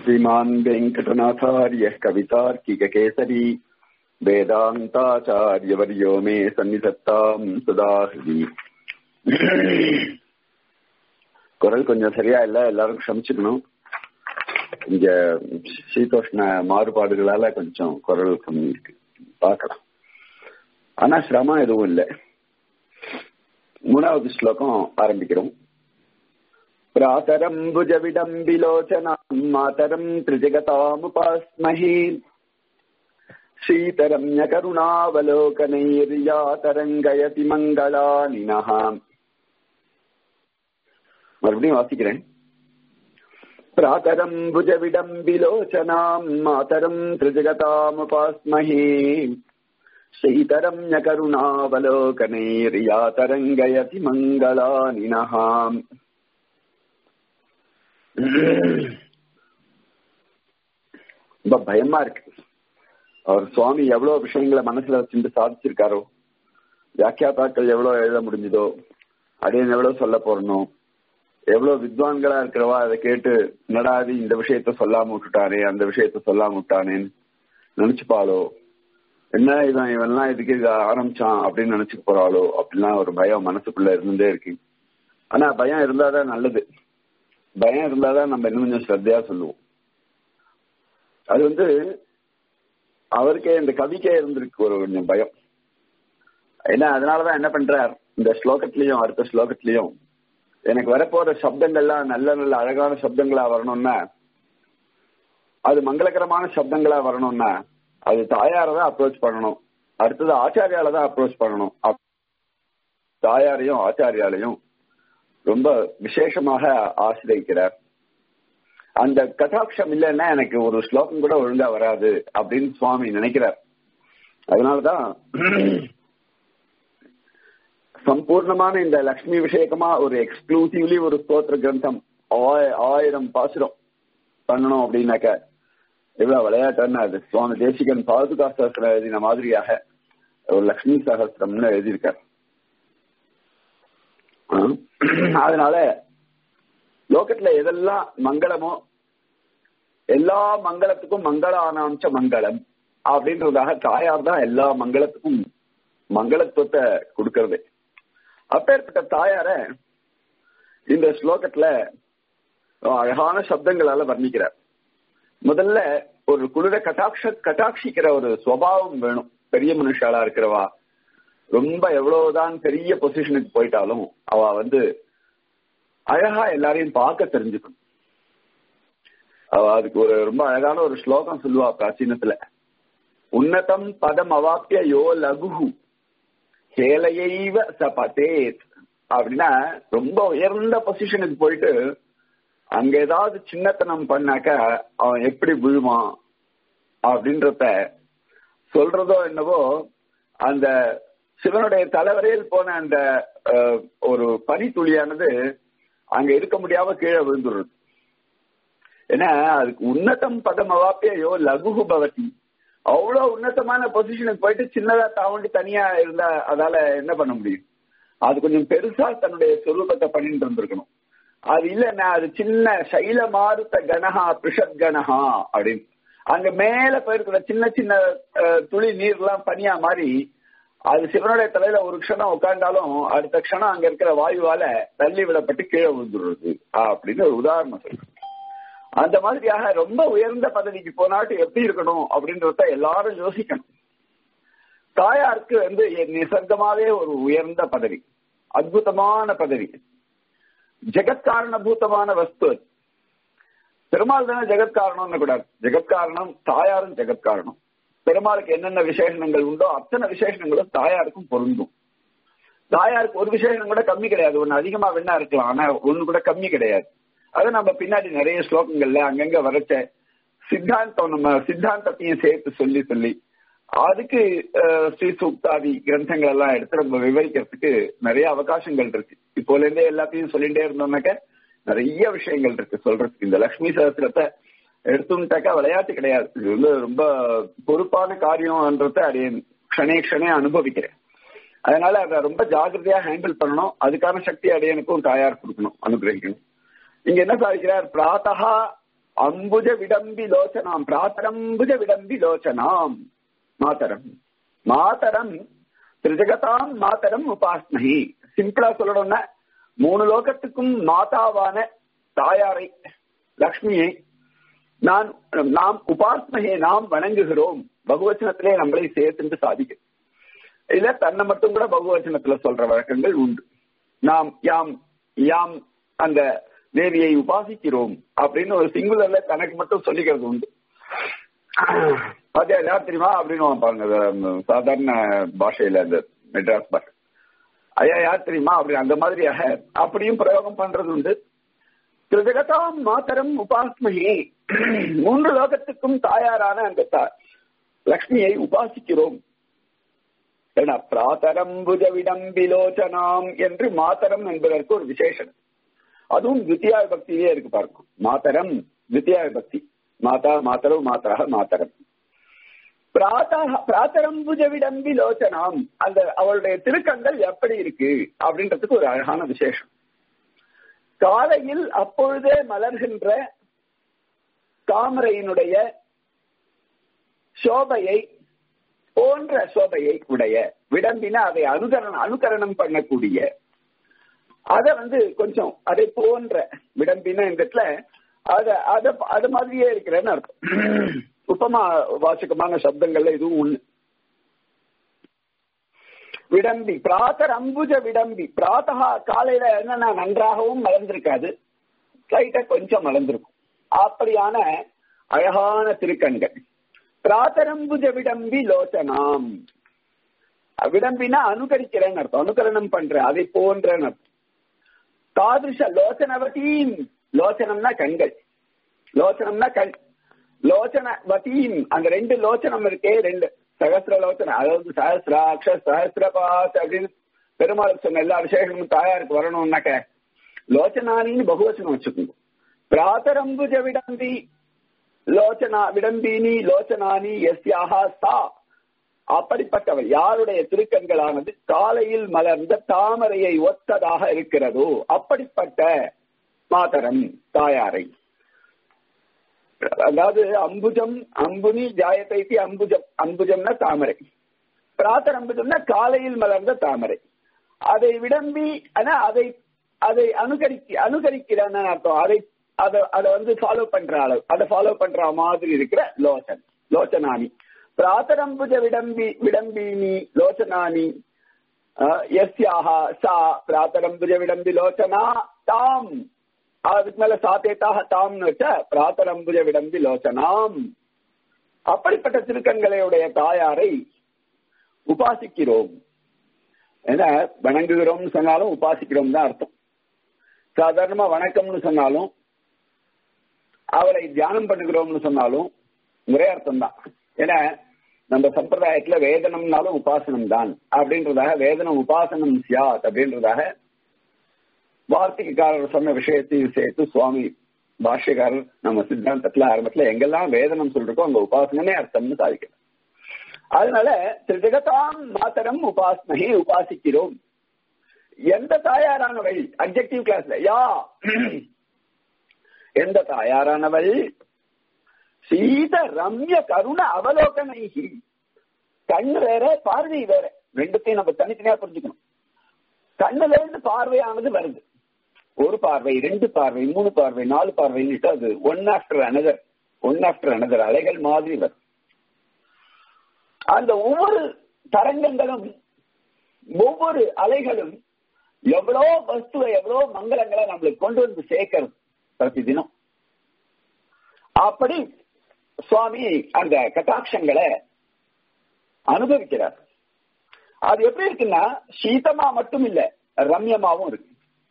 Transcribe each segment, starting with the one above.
श्रीमान् वेङ्कटनाथार्यः कवितार्किककेसरी वेदान्ताचार्यवर्यो मे सन्निधत्ताम् सदा हृदि குரல் கொஞ்சம் சரியா இல்ல எல்லாரும் க்ஷமிச்சுக்கணும் இங்க சீதோஷ்ண மாறுபாடுகளால கொஞ்சம் குரல் கம்மி இருக்கு பார்க்கலாம் ஆனா சிரமம் எதுவும் இல்லை மூணாவது ஸ்லோகம் ஆரம்பிக்கிறோம் प्रातरम् भुजविडम् विलोचनाम् मातरम् त्रिजगतामुपास्महे शीतरम्यकरुणावलोकनैर्यातरङ्गयति मङ्गलानिनः மறுபடியும் வாசிக்கிறேன் प्रातरम् भुजविडम् विलोचनाम् मातरम् त्रिजगतामुपास्महे शीतरम्यकरुणावलोकनैर्यातरङ्गयति मङ्गलानिनः ரொம்ப பயமா இருக்கு அவர் சுவாமி எவ்வளவு விஷயங்களை மனசுல வச்சுட்டு சாதிச்சிருக்காரோ வியாக்கியாத்தாக்கள் எவ்வளவு எழுத முடிஞ்சதோ அடையன் எவ்வளவு சொல்ல போறணும் எவ்வளவு வித்வான்களா இருக்கிறவா அதை கேட்டு என்னடாது இந்த விஷயத்த சொல்லாம விட்டுட்டானே அந்த விஷயத்த சொல்லாம விட்டானேன்னு நினைச்சுப்பாளோ என்ன இவன் இவன்லாம் இதுக்கு இதை ஆரம்பிச்சான் அப்படின்னு நினைச்சுக்க போறாளோ அப்படிலாம் ஒரு பயம் மனசுக்குள்ள இருந்துட்டே இருக்கு ஆனா பயம் இருந்தாதான் நல்லது பயம் இருந்தாதான் நம்ம இன்னும் கொஞ்சம் ஸ்ரத்தையா சொல்லுவோம் அது வந்து அவருக்கே இந்த கவிக்கே இருந்திருக்கு ஒரு கொஞ்சம் பயம் ஏன்னா அதனாலதான் என்ன பண்றார் இந்த ஸ்லோகத்திலையும் அடுத்த ஸ்லோகத்திலையும் எனக்கு வரப்போற சப்தங்கள்லாம் நல்ல நல்ல அழகான சப்தங்களா வரணும்னா அது மங்களகரமான சப்தங்களா வரணும்னா அது தாயார தான் அப்ரோச் பண்ணணும் அடுத்தது ஆச்சாரியால தான் அப்ரோச் பண்ணணும் தாயாரையும் ஆச்சாரியாலையும் ரொம்ப விசேஷமாக ஆசிரியக்கிறார் அந்த கதாட்சம் இல்லைன்னா எனக்கு ஒரு ஸ்லோகம் கூட ஒழுங்கா வராது அப்படின்னு சுவாமி நினைக்கிறார் அதனாலதான் சம்பூர்ணமான இந்த லக்ஷ்மி விஷயக்கமா ஒரு எக்ஸ்க்ளூசிவ்லி ஒரு ஸ்தோத்திர கிரந்தம் ஆயிரம் பாசுரம் பண்ணணும் அப்படின்னாக்க எவ்வளவு விளையாட்டுன்னு அது சுவாமி தேசிகன் பாதுகா சகசிரம் எழுதின மாதிரியாக ஒரு லக்ஷ்மி சகசிரம்னு எழுதியிருக்கார் அதனால லோகத்துல எதெல்லாம் மங்களமோ எல்லா மங்களத்துக்கும் மங்கள ஆனாம்ச மங்களம் அப்படின்றதாக தாயார் தான் எல்லா மங்களத்துக்கும் மங்களத்துவத்தை கொடுக்கறது அப்பேற்பட்ட தாயார இந்த ஸ்லோகத்துல அழகான சப்தங்களால வர்ணிக்கிறார் முதல்ல ஒரு குளிர கட்டாட்ச கட்டாட்சிக்கிற ஒரு சுவாவம் வேணும் பெரிய மனுஷாலா இருக்கிறவா ரொம்ப எவ்வளவுதான் பெரிய பொசிஷனுக்கு போயிட்டாலும் அவ வந்து அழகா எல்லாரையும் பார்க்க தெரிஞ்சுக்கணும் அவ அதுக்கு ஒரு ரொம்ப அழகான ஒரு ஸ்லோகம் சொல்லுவா பிராச்சீனத்துல உன்னதம் பதம் அவாப்பிய யோ லகுஹு கேலையைவ ச பதேத் அப்படின்னா ரொம்ப உயர்ந்த பொசிஷனுக்கு போயிட்டு அங்க ஏதாவது சின்னத்தனம் பண்ணாக்க அவன் எப்படி விழுவான் அப்படின்றத சொல்றதோ என்னவோ அந்த சிவனுடைய தலைவரையில் போன அந்த ஒரு பனித்துளியானது அங்க இருக்க முடியாம கீழே விழுந்துடுறது ஏன்னா அதுக்கு உன்னதம் பதம் அவாப்பியோ லகுகு பவதி அவ்வளவு உன்னதமான பொசிஷனுக்கு போயிட்டு சின்னதா தாவண்டி தனியா இருந்தா அதால என்ன பண்ண முடியும் அது கொஞ்சம் பெருசா தன்னுடைய சொரூபத்தை பண்ணிட்டு இருந்திருக்கணும் அது இல்லைன்னா அது சின்ன சைல மாறுத்த கனஹா பிரிஷத் கனஹா அப்படின்னு அங்க மேல போயிருக்கிற சின்ன சின்ன துளி நீர் எல்லாம் பனியா மாதிரி அது சிவனுடைய தலையில ஒரு க்ஷணம் உட்கார்ந்தாலும் அடுத்த க்ஷணம் அங்க இருக்கிற வாயுவால தள்ளி விடப்பட்டு கீழே விழுந்துடுறது அப்படின்னு ஒரு உதாரணம் சொல்றேன் அந்த மாதிரியாக ரொம்ப உயர்ந்த பதவிக்கு போனாட்டு எப்படி இருக்கணும் அப்படின்றத எல்லாரும் யோசிக்கணும் தாயாருக்கு வந்து நிசர்கமாவே ஒரு உயர்ந்த பதவி அற்புதமான பதவி ஜெகத்காரணபூதமான வஸ்து பெருமாள் தானே ஜெகத்காரணம்னு கூடாது ஜெகத்காரணம் தாயாரும் ஜெகத்காரணம் பெருமாளுக்கு என்னென்ன விசேஷங்கள் உண்டோ அத்தனை விசேஷங்களும் தாயாருக்கும் பொருந்தும் தாயாருக்கு ஒரு விசேஷம் கூட கம்மி கிடையாது ஒன்னு அதிகமா வேணா இருக்கலாம் ஆனா ஒண்ணு கூட கம்மி கிடையாது அது நம்ம பின்னாடி நிறைய ஸ்லோகங்கள்ல அங்கங்க வரைச்ச சித்தாந்தம் நம்ம சித்தாந்தத்தையும் சேர்த்து சொல்லி சொல்லி அதுக்கு ஸ்ரீ சூக்தாதி கிரந்தங்கள் எல்லாம் எடுத்து நம்ம விவரிக்கிறதுக்கு நிறைய அவகாசங்கள் இருக்கு இப்போல இருந்தே எல்லாத்தையும் சொல்லிட்டே இருந்தோம்னாக்க நிறைய விஷயங்கள் இருக்கு சொல்றதுக்கு இந்த லக்ஷ்மி சகசிரத்தை எடுத்துட்டாக்கா விளையாட்டு கிடையாது இது வந்து ரொம்ப பொறுப்பான காரியம்ன்றத அடைய க்ஷணே க்ஷணே அனுபவிக்கிறேன் அதனால அதை ரொம்ப ஜாகிரதையா ஹேண்டில் பண்ணணும் அதுக்கான சக்தி அடையனுக்கும் தாயார் கொடுக்கணும் அனுகிரகிக்கணும் இங்க என்ன சாதிக்கிறார் பிராத்தகா அம்புஜ விடம்பி லோச்சனாம் பிராத்தரம்புஜ விடம்பி லோச்சனாம் மாதரம் மாதரம் திரிஜகதாம் மாதரம் உபாஸ்மகி சிம்பிளா சொல்லணும்னா மூணு லோகத்துக்கும் மாதாவான தாயாரை லக்ஷ்மியை நான் நாம் உபாஸ்மகே நாம் வணங்குகிறோம் பகுவச்சனத்திலே நம்மளை சேர்த்து சாதிக்க இல்ல தன்னை மட்டும் கூட பகுவச்சனத்துல சொல்ற வழக்கங்கள் உண்டு நாம் யாம் யாம் அந்த தேவியை உபாசிக்கிறோம் அப்படின்னு ஒரு சிங்குலர்ல தனக்கு மட்டும் சொல்லிக்கிறது உண்டு அது எல்லாரும் தெரியுமா அப்படின்னு பாருங்க சாதாரண பாஷையில அந்த மெட்ராஸ் பாஷை ஐயா யார் தெரியுமா அப்படி அந்த மாதிரியாக அப்படியும் பிரயோகம் பண்றது உண்டு திருஜகதாம் மாத்தரம் உபாஸ்மகே மூன்று லோகத்துக்கும் தாயாரான அந்த லக்ஷ்மியை உபாசிக்கிறோம் ஏன்னா பிராத்தரம்புஜ விடம்பிலோச்சனாம் என்று மாத்தரம் என்பதற்கு ஒரு விசேஷம் அதுவும் தித்தியா பக்தியிலே இருக்கு பாருங்க மாத்தரம் தித்தியா பக்தி மாதா மாத்தரவு மாத்தராக மாத்தரம் பிராத்தரம்புஜ விடம்பி லோச்சனாம் அந்த அவளுடைய திருக்கங்கள் எப்படி இருக்கு அப்படின்றதுக்கு ஒரு அழகான விசேஷம் காலையில் அப்பொழுதே மலர்கின்ற தாமரையினுடைய சோபையை போன்ற சோபையை உடைய விடம்பினா அதை அனுகரணம் அனுகரணம் பண்ணக்கூடிய அத வந்து கொஞ்சம் அதை போன்ற விடம்பின இடத்துல அத அத அது மாதிரியே இருக்கிறேன்னு அர்த்தம் உப்பமா வாசகமான சப்தங்கள்ல இதுவும் ஒண்ணு விடம்பி பிராத்தர் அம்புஜ விடம்பி பிராத்தகா காலையில என்னன்னா நன்றாகவும் மலர்ந்திருக்காது லைட்டா கொஞ்சம் மலர்ந்திருக்கும் அப்படியான அழகான திருக்கண்கள் பிராத்தரம்புஜ விடம்பி லோச்சனாம் விடம்பினா அனுகரிக்கிறேன்னு அர்த்தம் அனுகரணம் பண்ற அதை போன்ற அர்த்தம் தாதிருஷ லோச்சனவதீம் லோச்சனம்னா கண்கள் லோச்சனம்னா கண் லோச்சனவதீம் அந்த ரெண்டு லோச்சனம் இருக்கே ரெண்டு சகசிர லோச்சனம் அதாவது சகசிராட்ச சகசிரபாஸ் அப்படின்னு பெருமாள் சொன்ன எல்லா விசேஷமும் தாயாருக்கு வரணும்னாக்க லோச்சனானின்னு பகுவச்சனம் வச்சுக்கோங்க பிராத்தரம்புஜ விடம்பி லோச்சனா விடம்பினி லோச்சனானி எஸ்யாக சா அப்படிப்பட்டவள் யாருடைய திருக்கண்களானது காலையில் மலர்ந்த தாமரையை ஒத்ததாக இருக்கிறதோ அப்படிப்பட்ட மாதரம் தாயாரை அதாவது அம்புஜம் அம்புனி ஜாயத்தைத்தி அம்புஜம் அம்புஜம்னா தாமரை பிராத்தர் அம்புஜம்னா காலையில் மலர்ந்த தாமரை அதை விடம்பி ஆனா அதை அதை அனுகரிக்க அனுகரிக்கிறான்னு அர்த்தம் அதை அதை அதை வந்து ஃபாலோ பண்ற அளவு அதை ஃபாலோ பண்ற மாதிரி இருக்கிற லோச்சன் லோச்சனானி பிராத்தரம்புஜ விடம்பி விடம்பினி லோச்சனானி எஸ்யாக சா பிராத்தரம்புஜ விடம்பி லோச்சனா தாம் அதுக்கு மேல சாத்தேத்தாக தாம்னு வச்ச பிராத்தரம்புஜ விடம்பி லோச்சனாம் அப்படிப்பட்ட திருக்கண்களையுடைய தாயாரை உபாசிக்கிறோம் ஏன்னா வணங்குகிறோம்னு சொன்னாலும் உபாசிக்கிறோம் தான் அர்த்தம் சாதாரணமா வணக்கம்னு சொன்னாலும் அவளை தியானம் பண்ணுகிறோம்னு சொன்னாலும் ஒரே அர்த்தம் தான் ஏன்னா நம்ம சம்பிரதாயத்துல வேதனம்னாலும் உபாசனம் தான் அப்படின்றதாக வேதனம் உபாசனம் சியாத் அப்படின்றதாக வார்த்தைக்காரர் சொன்ன விஷயத்தையும் சேர்த்து சுவாமி பாஷ்யக்காரர் நம்ம சித்தாந்தத்துல ஆரம்பத்துல எங்கெல்லாம் வேதனம் சொல்றோம் அங்க உபாசனமே அர்த்தம்னு சாதிக்கிறோம் அதனால திருஜகதாம் மாத்தரம் உபாசனகை உபாசிக்கிறோம் எந்த தாயாரானவள் அப்ஜெக்டிவ் கிளாஸ்ல யா எந்த தாயாரானவள் சீத ரம்ய கருண அவலோகனை கண்ணு வேற பார்வை வேற ரெண்டுத்தையும் நம்ம தனித்தனியா புரிஞ்சுக்கணும் கண்ணுல இருந்து பார்வையானது வருது ஒரு பார்வை ரெண்டு பார்வை மூணு பார்வை நாலு பார்வைன்னுட்டு அது one after another one after another அலைகள் மாதிரி வரும் அந்த ஒவ்வொரு தரங்கங்களும் ஒவ்வொரு அலைகளும் எவ்வளோ வஸ்துவை எவ்வளோ மங்களங்களை நம்மளுக்கு கொண்டு வந்து சேர்க்கிறது பிரதி தினம் அப்படி சுவாமி அந்த கட்டாட்சங்களை அனுபவிக்கிறார் அது எப்படி இருக்குன்னா சீதமா மட்டும் இல்ல ரம்யமாவும் இருக்கு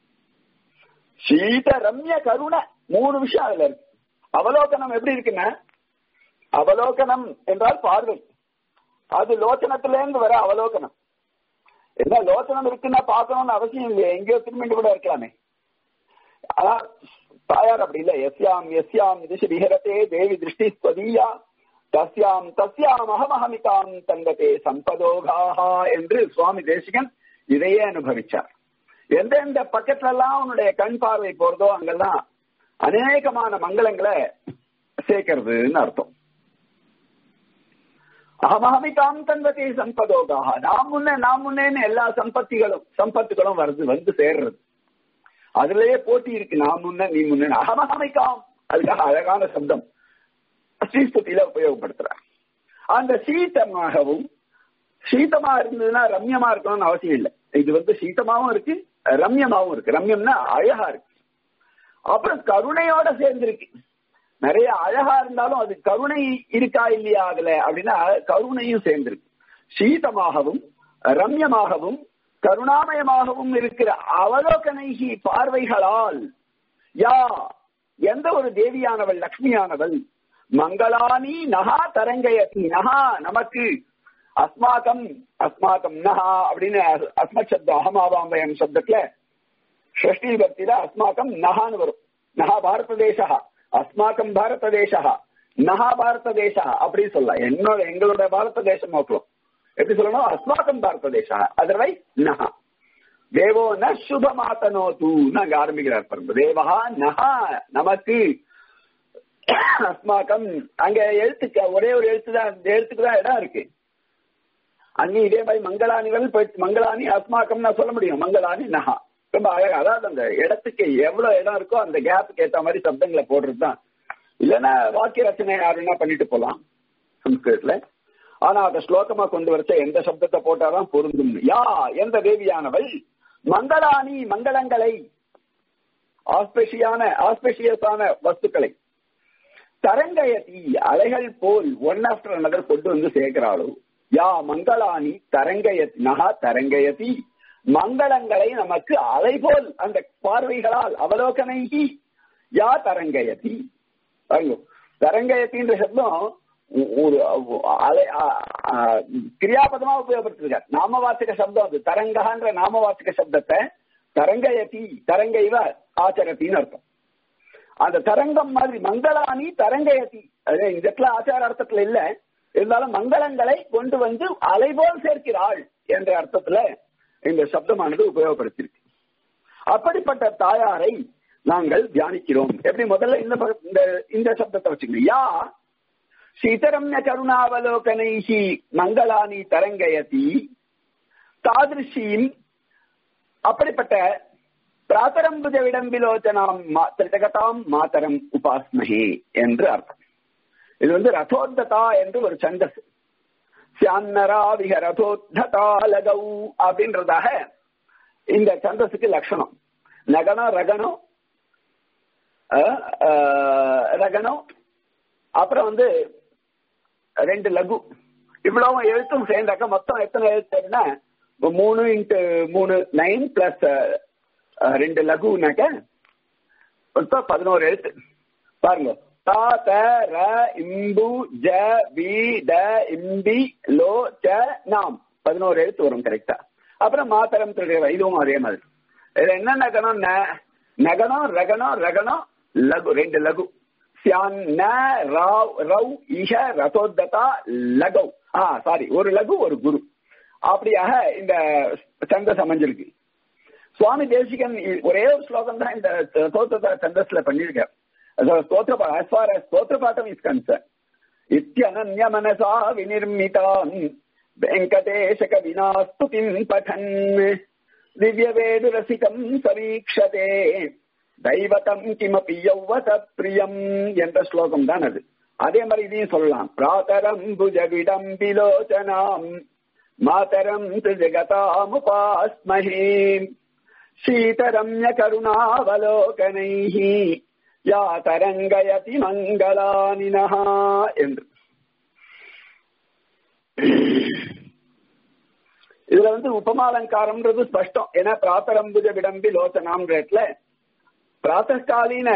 சீத ரம்ய கருண மூணு விஷயம் அதுல இருக்கு அவலோகனம் எப்படி இருக்குன்னா அவலோகனம் என்றால் பார்வை அது லோச்சனத்துல இருந்து வர அவலோகனம் என்ன லோச்சனம் இருக்குன்னா பார்க்கணும்னு அவசியம் இல்லையா எங்கேயோ திரும்பிட்டு கூட இருக்கலாமே ஆனா தாயார் அப்படி இல்ல எஸ்யாம் எஸ்யாம் திசை விஹரத்தே தேவி திருஷ்டி ஸ்வதீயா தஸ்யாம் தஸ்யாம் அகமஹமிகாம் தங்கத்தே சம்பதோகாஹா என்று சுவாமி தேசிகன் இதையே அனுபவிச்சார் எந்தெந்த பக்கத்துல எல்லாம் உன்னுடைய கண் பார்வை போறதோ அங்கெல்லாம் அநேகமான மங்களங்களை சேர்க்கிறதுன்னு அர்த்தம் அகமஹமிதாம் தன்வதே சம்பதோகாக நாம் முன்னே நாம் முன்னேன்னு எல்லா சம்பத்திகளும் சம்பத்துகளும் வருது வந்து சேர்றது அதுலயே போட்டி இருக்கு நான் முன்ன நீ முன்ன அகமஹமிகாம் அதுக்காக அழகான சப்தம் ஸ்ரீஸ்துதியில உபயோகப்படுத்துறார் அந்த சீதமாகவும் சீதமா இருந்ததுன்னா ரம்யமா இருக்கணும்னு அவசியம் இல்லை இது வந்து சீதமாவும் இருக்கு ரம்யமாவும் இருக்கு ரம்யம்னா அழகா இருக்கு அப்புறம் கருணையோட சேர்ந்திருக்கு நிறைய அழகா இருந்தாலும் அது கருணை இருக்கா இல்லையா அதுல அப்படின்னா கருணையும் சேர்ந்திருக்கு சீதமாகவும் ரம்யமாகவும் கருணாமயமாகவும் இருக்கிற அவலோகனைகி பார்வைகளால் யா எந்த ஒரு தேவியானவள் லக்ஷ்மியானவள் மங்களானி நகா தரங்கயத்தி நகா நமக்கு அஸ்மாக்கம் அஸ்மாக்கம் நகா அப்படின்னு அஸ்மத் சப்தம் அகமாவாம்பயம் சப்தத்துல ஷஷ்டி பக்தியில அஸ்மாக்கம் நகான்னு வரும் நகா பாரத தேசா அஸ்மாக்கம் பாரத தேசா நகா பாரத தேசா அப்படின்னு சொல்லலாம் என்னோட எங்களோட பாரத தேசம் நோக்கலாம் எப்படி சொல்லணும் அஸ்மாக்கம் பாரத தேசா அதர்வைஸ் நகா தேவோ ந சுபமாத்தனோ தூ அங்க ஆரம்பிக்கிறார் பாருங்க தேவஹா நகா நமக்கு அஸ்மாக்கம் அங்க எழுத்துக்க ஒரே ஒரு எழுத்து தான் இந்த எழுத்துக்கு தான் இடம் இருக்கு அங்கே இதே மாதிரி மங்களானிகள் மங்களானி அஸ்மாக்கம் நான் சொல்ல முடியும் மங்களானி நகா ரொம்ப அழகா அதாவது அந்த இடத்துக்கு எவ்வளவு இடம் இருக்கோ அந்த கேப்புக்கு ஏத்த மாதிரி சப்தங்களை போடுறது தான் இல்லைன்னா வாக்கிய ரச்சனை யாருன்னா பண்ணிட்டு போலாம் சம்ஸ்கிருதத்துல ஆனா அதை ஸ்லோகமா கொண்டு வச்ச எந்த சப்தத்தை போட்டாதான் பொருந்தும் யா எந்த தேவியானவள் மங்களானி மங்களங்களை ஆஸ்பெஷியான ஆஸ்பெஷியஸான வஸ்துக்களை தரங்கயதி அலைகள் போல் ஒன் ஆஃப்டர் அனதர் கொண்டு வந்து சேர்க்கிறாளோ யா மங்களானி தரங்கயத் நகா தரங்கயதி மங்களங்களை நமக்கு அலை போல் அந்த பார்வைகளால் அவலோகனைகி யா தரங்கயதி பாருங்க தரங்கயத்தின்ற சப்தம் ஒரு அலை கிரியாபதமா உபயோகப்படுத்திருக்கார் நாமவாச்சக சப்தம் அது தரங்கன்ற நாமவாச்சக சப்தத்தை தரங்கயதி தரங்கைவ ஆச்சரத்தின்னு அர்த்தம் அந்த தரங்கம் மாதிரி மங்களானி தரங்கயதி அது இந்த இடத்துல ஆச்சார அர்த்தத்துல இல்ல இருந்தாலும் மங்களங்களை கொண்டு வந்து அலைபோல் சேர்க்கிறாள் என்ற அர்த்தத்துல இந்த சப்தமானது உபயோகப்படுத்தியிருக்கு அப்படிப்பட்ட தாயாரை நாங்கள் தியானிக்கிறோம் எப்படி முதல்ல இந்த இந்த இந்த சப்தத்தை வச்சுக்கணும் யா சீதரம்ய கருணாவலோகனைஹி மங்களானி தரங்கயதி தாதிருஷீம் அப்படிப்பட்ட பிராத்தரம்புஜ விடம்பிலோச்சனாம் திரிதகதாம் மாதரம் உபாஸ்மஹே என்று அர்த்தம் இது வந்து ரதோத்ததா என்று ஒரு சந்தஸ் சியான்னராவிக ரதோத்ததா லகௌ அப்படின்றதாக இந்த சந்தஸுக்கு லட்சணம் நகனம் ரகணம் ரகணம் அப்புறம் வந்து ரெண்டு லகு இவ்வளவு எழுத்தும் சேர்ந்தாக்க மொத்தம் எத்தனை எழுத்துனா மூணு இன்ட்டு மூணு நைன் பிளஸ் ரெண்டு லகுனாக்க மொத்தம் பதினோரு எழுத்து பாருங்க தா த ர இம்பு ஜ வி ட இம்பி லோ ச நாம் பதினோரு எழுத்து வரும் கரெக்டா அப்புறம் மாத்தரம் திருடைய இதுவும் அதே மாதிரி இதுல என்ன நகனம் நகனம் ரகனம் ரகனம் லகு ரெண்டு லகு சியான் ந ராவ் ரவ் இஷ ரசோத்ததா லகவ் ஆ சாரி ஒரு லகு ஒரு குரு அப்படியாக இந்த சந்தஸ் அமைஞ்சிருக்கு சுவாமி தேசிகன் ஒரே ஒரு ஸ்லோகம் தான் இந்த ஸ்தோத்திர சந்தஸ்ல பண்ணியிருக்கார் ஸ்தோத்திர as far as ஸ்தோத்திர பாட்டம் இஸ் கன்சர்ன் இத்தியனன்ய மனசா விநிர்மிதான் வெங்கடேஷ கவினா ஸ்துதிம் பठन् திவ்ய வேது ரசிகம் சவீக்ஷதே தைவதம் கிமபி யௌவத பிரியம் என்ற ஸ்லோகம் தான் அது அதே மாதிரி இதையும் சொல்லலாம் பிராத்தரம் புஜவிடம் விலோச்சனாம் மாதரம் ஜகதாமுபாஸ்மஹே शीतरम्य करुणावलोकनैः या तरङ्गयति मङ्गलानिनः என்று இதுல வந்து உபமாலங்காரம்ன்றது ஸ்பஷ்டம் ஏன்னா பிராத்தரம்புஜ விடம்பி லோச்சனாம்ன்றதுல பிராத்தகாலீன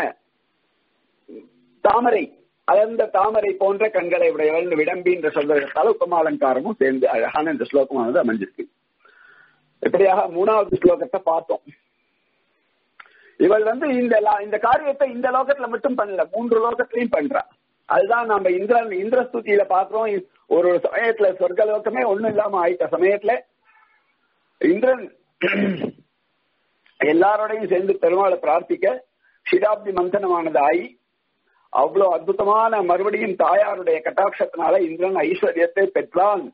தாமரை அலர்ந்த தாமரை போன்ற கண்களை உடையவள் விடம்பின்ற சொல்றதால உபமாலங்காரமும் சேர்ந்து அழகான இந்த ஸ்லோகமானது அமைஞ்சிருக்கு இப்படியாக மூணாவது ஸ்லோகத்தை பார்த்தோம் இவள் வந்து இந்த இந்த காரியத்தை இந்த லோகத்துல மட்டும் பண்ணல மூன்று லோகத்திலையும் பண்றா அதுதான் நம்ம இந்திரன் இந்திரஸ்துதியில பாக்குறோம் ஒரு ஒரு சமயத்துல சொர்க்க லோகமே ஒண்ணும் இல்லாம ஆயிட்ட சமயத்துல இந்திரன் எல்லாரோடையும் சேர்ந்து பெருமாளை பிரார்த்திக்க ஷிராப்தி மந்தனமானது ஆகி அவ்வளவு அற்புதமான மறுபடியும் தாயாருடைய கட்டாட்சத்தினால இந்திரன் ஐஸ்வர்யத்தை பெற்றான்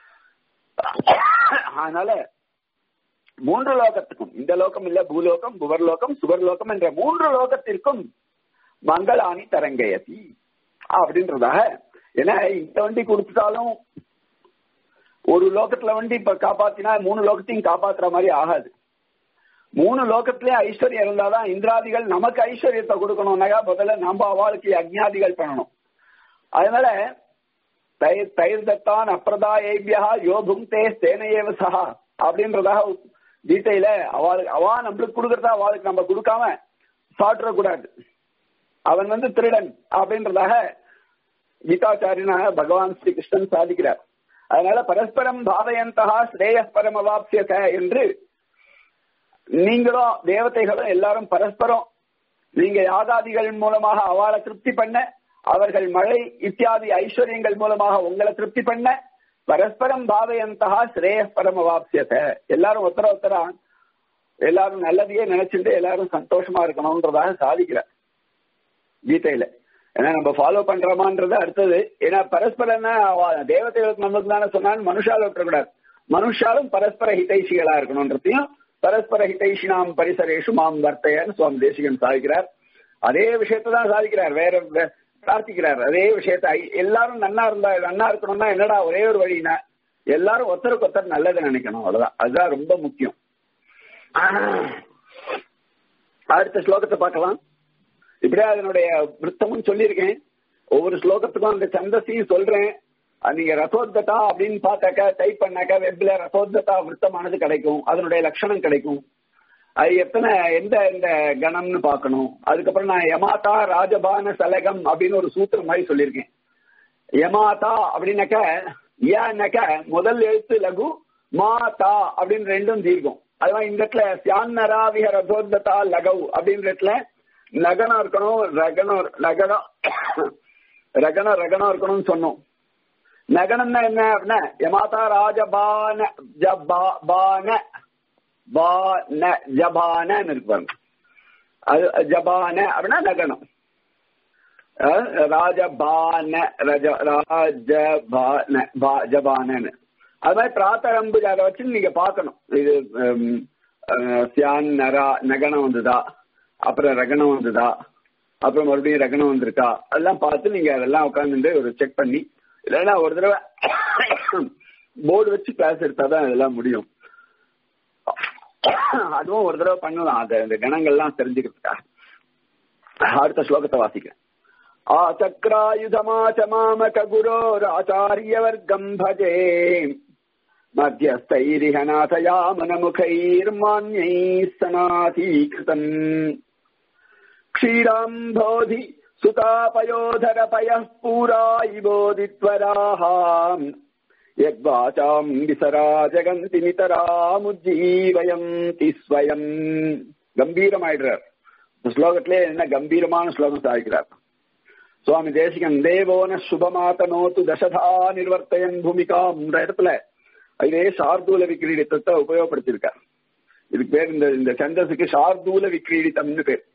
அதனால மூன்று லோகத்துக்கும் இந்த லோகம் இல்ல பூலோகம் புவர்லோகம் சுவர்லோகம் என்ற மூன்று லோகத்திற்கும் மங்களாணி தரங்கயதி அப்படின்றதாக ஏன்னா இந்த வண்டி கொடுத்துட்டாலும் ஒரு லோகத்துல வண்டி இப்ப காப்பாத்தினா மூணு லோகத்தையும் காப்பாத்துற மாதிரி ஆகாது மூணு லோகத்திலே ஐஸ்வர்யம் இருந்தாதான் இந்திராதிகள் நமக்கு ஐஸ்வர்யத்தை கொடுக்கணும்னாக்கா முதல்ல நம்ம அவளுக்கு அக்ஞாதிகள் பண்ணணும் அதனால தயிர் தயிர் தத்தான் அப்பிரதாயேபியா யோபும் தே சேனையேவ சஹா அப்படின்றதாக கீதையில அவளுக்கு அவா நம்மளுக்கு கொடுக்கறதா அவளுக்கு நம்ம கொடுக்காம சாப்பிடக்கூடாது அவன் வந்து திருடன் அப்படின்றதாக கீதாச்சாரியனாக பகவான் ஸ்ரீ கிருஷ்ணன் சாதிக்கிறார் அதனால பரஸ்பரம் பாவயந்தகா ஸ்ரேய பரமவாப்சியக என்று நீங்களும் தேவதைகளும் எல்லாரும் பரஸ்பரம் நீங்க யாகாதிகள் மூலமாக அவளை திருப்தி பண்ண அவர்கள் மழை இத்தியாதி ஐஸ்வர்யங்கள் மூலமாக உங்களை திருப்தி பண்ண பரஸ்பரம் பாவயந்தகா ஸ்ரேய பரமவாப்சியத எல்லாரும் ஒத்தர ஒத்தரா எல்லாரும் நல்லதையே நினைச்சுட்டு எல்லாரும் சந்தோஷமா இருக்கணும்ன்றதாக சாதிக்கிறார் கீதையில ஏன்னா நம்ம ஃபாலோ பண்றோமான்றது அடுத்தது ஏன்னா பரஸ்பரம் தேவதைகளுக்கு நம்மளுக்கு தானே சொன்னாலும் மனுஷால விட்டுறக்கூடாது மனுஷாலும் பரஸ்பர ஹிதைஷிகளா இருக்கணும்ன்றதையும் பரஸ்பர ஹிதைஷினாம் பரிசரேஷு மாம் வர்த்தையன்னு சுவாமி தேசிகன் சாதிக்கிறார் அதே விஷயத்தான் சாதிக்கிறார் வேற பிரார்த்திக்கிறார் அதே விஷயத்த எல்லாரும் நன்னா இருந்தா நன்னா இருக்கணும்னா என்னடா ஒரே ஒரு வழினா எல்லாரும் ஒருத்தருக்கு ஒருத்தர் நல்லதை நினைக்கணும் அவ்வளவுதான் அதுதான் ரொம்ப முக்கியம் அடுத்த ஸ்லோகத்தை பார்க்கலாம் இப்படியே அதனுடைய விருத்தமும் சொல்லியிருக்கேன் ஒவ்வொரு ஸ்லோகத்துக்கும் அந்த சந்தஸையும் சொல்றேன் நீங்க ரசோத்ததா அப்படின்னு பார்த்தாக்கா டைப் பண்ணாக்கா வெப்ல ரசோத்ததா விருத்தமானது கிடைக்கும் அதனுடைய லட்சணம் கிடைக்கும் அது எத்தனை எந்த எந்த கணம்னு பார்க்கணும் அதுக்கப்புறம் நான் யமாதா ராஜபான சலகம் அப்படின்னு ஒரு சூத்திரம் மாதிரி சொல்லியிருக்கேன் யமாதா அப்படின்னாக்க ஏன்னாக்க முதல் எழுத்து லகு மாதா அப்படின்னு ரெண்டும் தீர்க்கும் அதுதான் இந்த இடத்துல சியான்னரா விஹ ரசோத்ததா லகவ் அப்படின்ற இடத்துல நகனம் இருக்கணும் ரகனம் நகனம் ரகனம் ரகனம் இருக்கணும்னு சொன்னோம் நகனம்னா என்ன அப்படின்னா யமாதா ராஜபான ஜபான பான ஜபானன்னு இருக்கு பாருங்க அது ஜபான அப்படின்னா நகனம் ராஜபான ரஜ ராஜபான ஜபானன்னு அது மாதிரி பிராத்தரம்பு அதை வச்சு நீங்க பார்க்கணும் இது சியான் நரா நகனம் வந்ததா அப்புறம் ரகணம் வந்ததா அப்புறம் மறுபடியும் ரகணம் வந்திருக்கா அதெல்லாம் பார்த்து நீங்க அதெல்லாம் உட்காந்துட்டு ஒரு செக் பண்ணி இல்லைன்னா ஒரு தடவை போர்டு வச்சு கிளாஸ் எடுத்தாதான் இதெல்லாம் முடியும் அதுவும் ஒரு தடவை பண்ணலாம் அது அந்த கணங்கள்லாம் தெரிஞ்சுக்கிறதுக்கா அடுத்த ஸ்லோகத்தை வாசிக்கிறேன் ஆச்சக்ராயுதமாச்சமாமக குரோராச்சாரியவர்க்கம் பஜே मध्यस्थैरिह नाथयामनमुखैर्मान्यैः सनाथीकृतम् क्षीराम्भोधि सुतापयोधरपयः पूरायिबोधित्वराः यद्वाचाम् विसरा जगन्ति நிதராமுஜ்ஜீவயந்தி ஸ்வயம் கம்பீரமாயிடுறார் ஸ்லோகத்திலே என்ன கம்பீரமான ஸ்லோகம் சாதிக்கிறார் சுவாமி தேசிகன் தேவோன சுபமாத்தனோத்து தசதா நிர்வர்த்தயன் பூமிகாம் இடத்துல இதே சார்தூல விக்கிரீடித்தத்தை உபயோகப்படுத்தியிருக்கார் இதுக்கு பேர் இந்த இந்த சந்தஸுக்கு சார்தூல விக்கிரீடித்தம்னு பேர்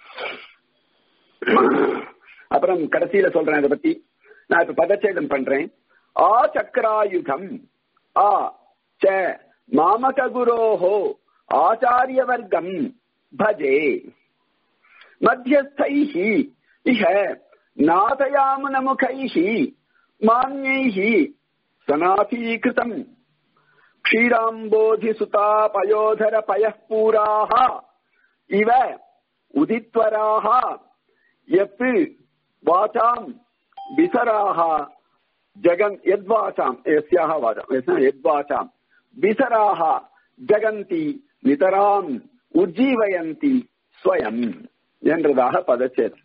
அப்புறம் கடைசியில சொல்றேன் அதை பத்தி நான் இப்ப பதச்சேதம் பண்றேன் ஆ சக்கராயுதம் ஆ ச மாமக குரோஹோ ஆச்சாரியவர்க்கம் பஜே மத்தியஸ்தைः இஹ நாதயாமனமுகைः மான்யைः சனாதீகிருதம் क्षीराम्बोधिसुतापयोधर पयः पूराः इव उदित्वराः यत् वाचाम् विसराः जगन् यद्वाचाम् यस्याः वाचाम् यद्वाचाम् विसराः जगन्ति नितराम् உஜ்ஜீவயந்தி ஸ்வயம் என்றதாக பதச்சேதம்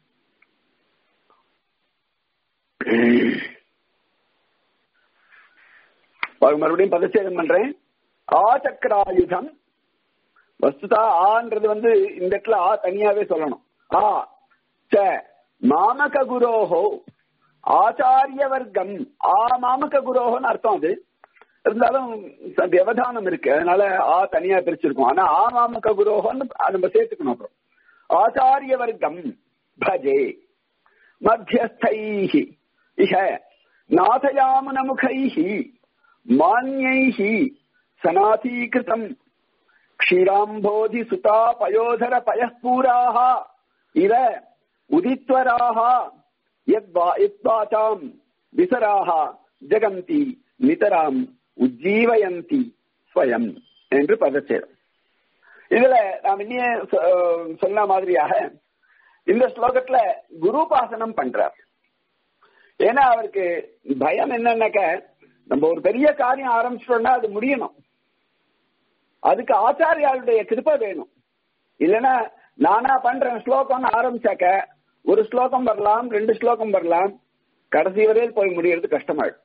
மறுபடியும் பதச்சேதம் பண்றேன் ஆ சக்கராயுதம் வஸ்துதா ஆன்றது வந்து இந்த இடத்துல ஆ தனியாவே சொல்லணும் ஆ ச மாமக குரோஹோ ஆச்சாரிய வர்க்கம் ஆ மாமக குரோஹோன்னு அர்த்தம் அது இருந்தாலும் வியவதானம் இருக்கு அதனால ஆ தனியா பிரிச்சிருக்கோம் ஆனா ஆ மாமக குரோஹோன்னு நம்ம சேர்த்துக்கணும் அப்புறம் ஆச்சாரிய வர்க்கம் பஜே மத்தியஸ்தைः இஹ நாதயாமனமுகைः மான்யைः சனாதீகிருதம் க்ஷீராம்போதி சுதா பயோதர பயப்பூராः இவ உதித்வராः யத்வாச்சாம் விசராக ஜெகந்தி நிதராம் உஜ்ஜீவயந்தி ஸ்வயம் என்று பதச்சேரும் இதுல நாம் இன்னையே சொன்ன மாதிரியாக இந்த ஸ்லோகத்துல குருபாசனம் பண்றார் ஏன்னா அவருக்கு பயம் என்னன்னாக்க நம்ம ஒரு பெரிய காரியம் ஆரம்பிச்சிட்டோம்னா அது முடியணும் அதுக்கு ஆச்சாரியாளுடைய கிருப்பை வேணும் இல்லைன்னா நானா பண்றேன் ஸ்லோகம்னு ஆரம்பிச்சாக்க ஒரு ஸ்லோகம் வரலாம் ரெண்டு ஸ்லோகம் வரலாம் கடைசி வரையில் போய் முடியறது கஷ்டமாயிடும்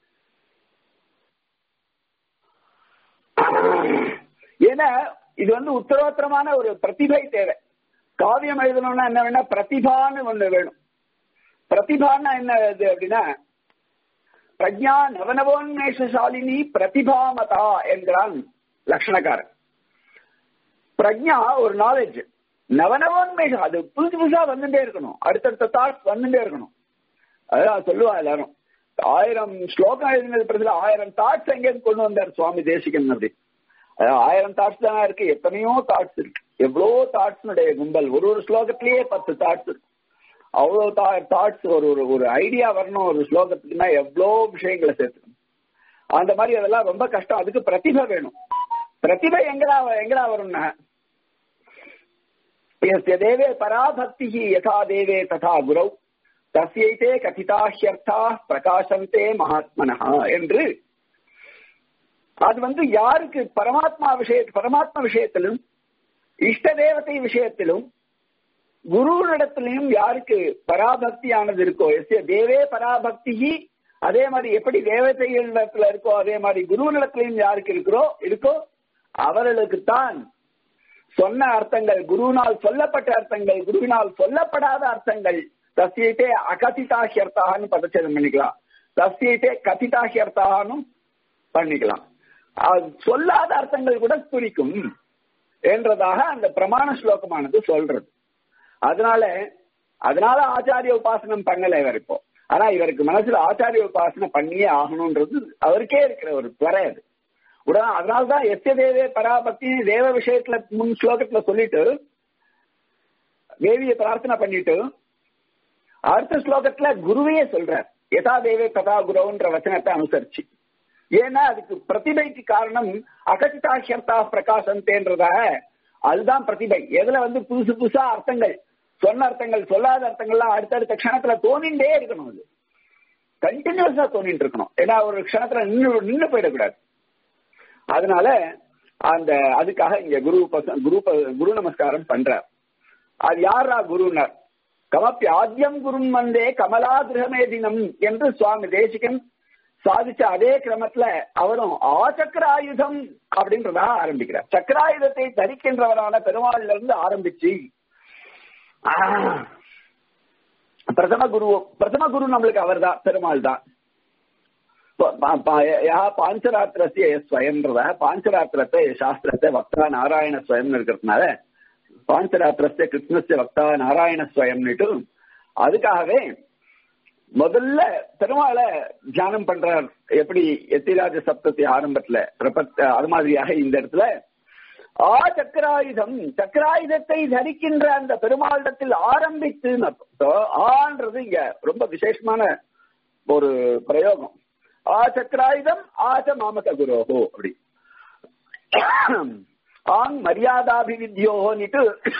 ஏன்னா இது வந்து உத்தரோத்தரமான ஒரு பிரதிபை தேவை காவியம் எழுதணும்னா என்ன வேணா பிரதிபான்னு ஒண்ணு வேணும் பிரதிபான்னா என்ன இது அப்படின்னா பிரஜா நவநவோன்மேஷாலினி பிரதிபாமதா என்கிறான் லட்சணக்காரன் பிரஜா ஒரு நாலேஜ் நவநவோன்மேஷம் அது புதுசு புதுசா வந்துட்டே இருக்கணும் அடுத்தடுத்த தாட்ஸ் வந்துட்டே இருக்கணும் அதான் சொல்லுவா எல்லாரும் ஆயிரம் ஸ்லோகம் எழுதினது பிரச்சனை ஆயிரம் தாட்ஸ் எங்கேருந்து கொண்டு வந்தார் சுவாமி தேசிகன் அப்படி ஆயிரம் தாட்ஸ் தானே இருக்கு எத்தனையோ தாட்ஸ் இருக்கு எவ்வளோ தாட்ஸ்னுடைய கும்பல் ஒரு ஒரு ஸ்லோகத்திலேயே பத்து தாட்ஸ் இருக்கு அவ்வளோ தாட்ஸ் ஒரு ஒரு ஒரு ஐடியா வரணும் ஒரு ஸ்லோகத்துக்குன்னா எவ்வளோ விஷயங்களை சேர்த்துக்கணும் அந்த மாதிரி அதெல்லாம் ரொம்ப கஷ்டம் அதுக்கு பிரதிபை வேணும் பிரதிபை எங்கடா எங்கடா வரும்னா यस्य देवे पराभक्तिः यथा देवे तथा गुरौ தஸ்யைத்தே கதிதாஹ்யர்த்தா பிரகாசந்தே மகாத்மனஹா என்று அது வந்து யாருக்கு பரமாத்மா விஷய பரமாத்மா விஷயத்திலும் இஷ்ட தேவதை விஷயத்திலும் குருவினிடத்திலையும் யாருக்கு பராபக்தியானது இருக்கோ எஸ் தேவே பராபக்தி அதே மாதிரி எப்படி தேவதைகளிடத்துல இருக்கோ அதே மாதிரி குருவினிடத்திலையும் யாருக்கு இருக்கிறோ இருக்கோ அவர்களுக்குத்தான் சொன்ன அர்த்தங்கள் குருவினால் சொல்லப்பட்ட அர்த்தங்கள் குருவினால் சொல்லப்படாத அர்த்தங்கள் தஸ்யத்தே அகதிதாஹியர்த்தான்னு பதச்சேதம் பண்ணிக்கலாம் தஸ்யத்தே கதிதாஹியர்த்தானும் பண்ணிக்கலாம் சொல்லாத அர்த்தங்கள் கூட புரிக்கும் என்றதாக அந்த பிரமாண ஸ்லோகமானது சொல்றது அதனால அதனால ஆச்சாரிய உபாசனம் பண்ணல இவர் இப்போ ஆனா இவருக்கு மனசுல ஆச்சாரிய உபாசனை பண்ணியே ஆகணும்ன்றது அவருக்கே இருக்கிற ஒரு துறை அது உடனே அதனால்தான் எஸ்ய தேவே பராபக்தி தேவ விஷயத்துல முன் ஸ்லோகத்துல சொல்லிட்டு தேவியை பிரார்த்தனை பண்ணிட்டு அடுத்த ஸ்லோகத்துல குருவையே சொல்றார் யதா தேவே ததா குருன்ற வச்சனத்தை அனுசரிச்சு ஏன்னா அதுக்கு பிரதிபைக்கு காரணம் அகசிதாஹ்யர்த்தா பிரகாசந்தேன்றதாக அதுதான் பிரதிபை எதுல வந்து புதுசு புதுசா அர்த்தங்கள் சொன்ன அர்த்தங்கள் சொல்லாத அர்த்தங்கள்லாம் அடுத்தடுத்த க்ஷணத்துல தோணிண்டே இருக்கணும் அது கண்டினியூஸா தோணிட்டு இருக்கணும் ஏன்னா ஒரு க்ஷணத்துல நின்று நின்று போயிடக்கூடாது அதனால அந்த அதுக்காக இங்க குரு குரு குரு நமஸ்காரம் பண்றார் அது யாரா குருனர் கமப்பி ஆத்தியம் குரும் வந்தே கமலா கிரகமே தினம் என்று சுவாமி தேசிகன் சாதிச்ச அதே கிரமத்துல அவரும் ஆச்சக்கராயுதம் அப்படின்றதா ஆரம்பிக்கிறார் சக்கராயுதத்தை தரிக்கின்றவரான பெருமாள்ல இருந்து ஆரம்பிச்சு பிரதம குரு பிரதம குரு நம்மளுக்கு அவர் தான் பெருமாள் தான் பாஞ்சராத்திரஸ்ய ஸ்வயம்ன்றத பாஞ்சராத்திரத்தை சாஸ்திரத்தை வக்தா நாராயண ஸ்வயம் இருக்கிறதுனால பாஞ்சராத்திரஸ்ய கிருஷ்ணஸ்ய வக்தா நாராயண ஸ்வயம்னுட்டு அதுக்காகவே முதல்ல பெருமாளை தியானம் பண்றார் எப்படி எத்திராஜ சப்தத்தை ஆரம்பத்துல பிரபத்த அது மாதிரியாக இந்த இடத்துல ஆ சக்கராயுதம் சக்கராயுதத்தை தரிக்கின்ற அந்த பெருமாளிடத்தில் ஆரம்பித்து ஆன்றது இங்க ரொம்ப விசேஷமான ஒரு பிரயோகம் ஆ சக்கராயுதம் ஆச்ச மாமக குரோஹோ அப்படி ஆங் மரியாதாபிவித்யோன்னுட்டு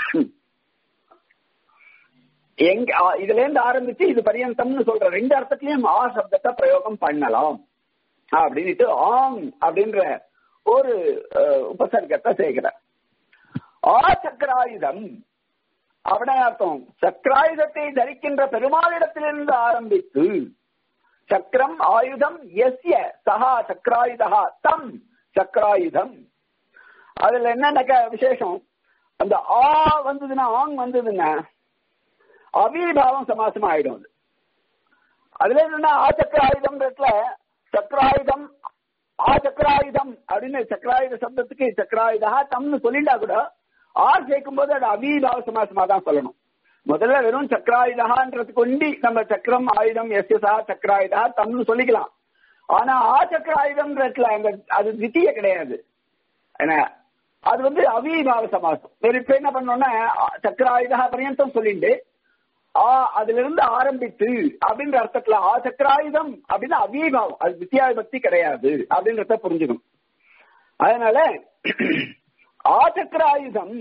எங்க இதுல இருந்து ஆரம்பிச்சு இது பரியந்தம்னு சொல்ற ரெண்டு அர்த்தத்திலயும் ஆ சப்தத்தை பிரயோகம் பண்ணலாம் அப்படின்ட்டு ஆங் அப்படின்ற ஒரு உபசர்க்கத்தை சேர்க்கிறார் ஆ சக்கராயுதம் அவனே அர்த்தம் சக்கராயுதத்தை தரிக்கின்ற பெருமாளிடத்திலிருந்து ஆரம்பித்து சக்கரம் ஆயுதம் எஸ்ய சஹா சக்கராயுதா தம் சக்கராயுதம் அதுல என்னன்னாக்க விசேஷம் அந்த ஆ வந்ததுன்னா ஆங் வந்ததுன்னா அவிபாவம் சமாசமா ஆயிடும் அது அதுல என்னன்னா ஆ சக்கராயுதம்ன்றதுல சக்கராயுதம் ஆ சக்கராயுதம் அப்படின்னு சக்கராயுத சப்தத்துக்கு சக்கராயுதா தம்னு சொல்லிட்டா கூட ஆர் சேர்க்கும் போது அது அவிபாவ சமாசமா தான் சொல்லணும் முதல்ல வெறும் சக்கராயுதான்றதுக்கு கொண்டி நம்ம சக்கரம் ஆயுதம் எஸ் எஸ் ஆ சக்கராயுதா தம்னு சொல்லிக்கலாம் ஆனா ஆ சக்கராயுதம்ன்றதுல அந்த அது தித்திய கிடையாது என்ன அது வந்து அவிபாவ சமாசம் வேற இப்ப என்ன பண்ணோம்னா சக்கராயுதா பரியந்தம் சொல்லிட்டு ஆ அதுல இருந்து ஆரம்பித்து அப்படின்ற அர்த்தத்துல ஆ சக்கராயுதம் அப்படின்னு அவிபாவம் அது வித்தியா பக்தி கிடையாது அப்படின்றத புரிஞ்சுக்கணும் அதனால ஆ சக்கராயுதம்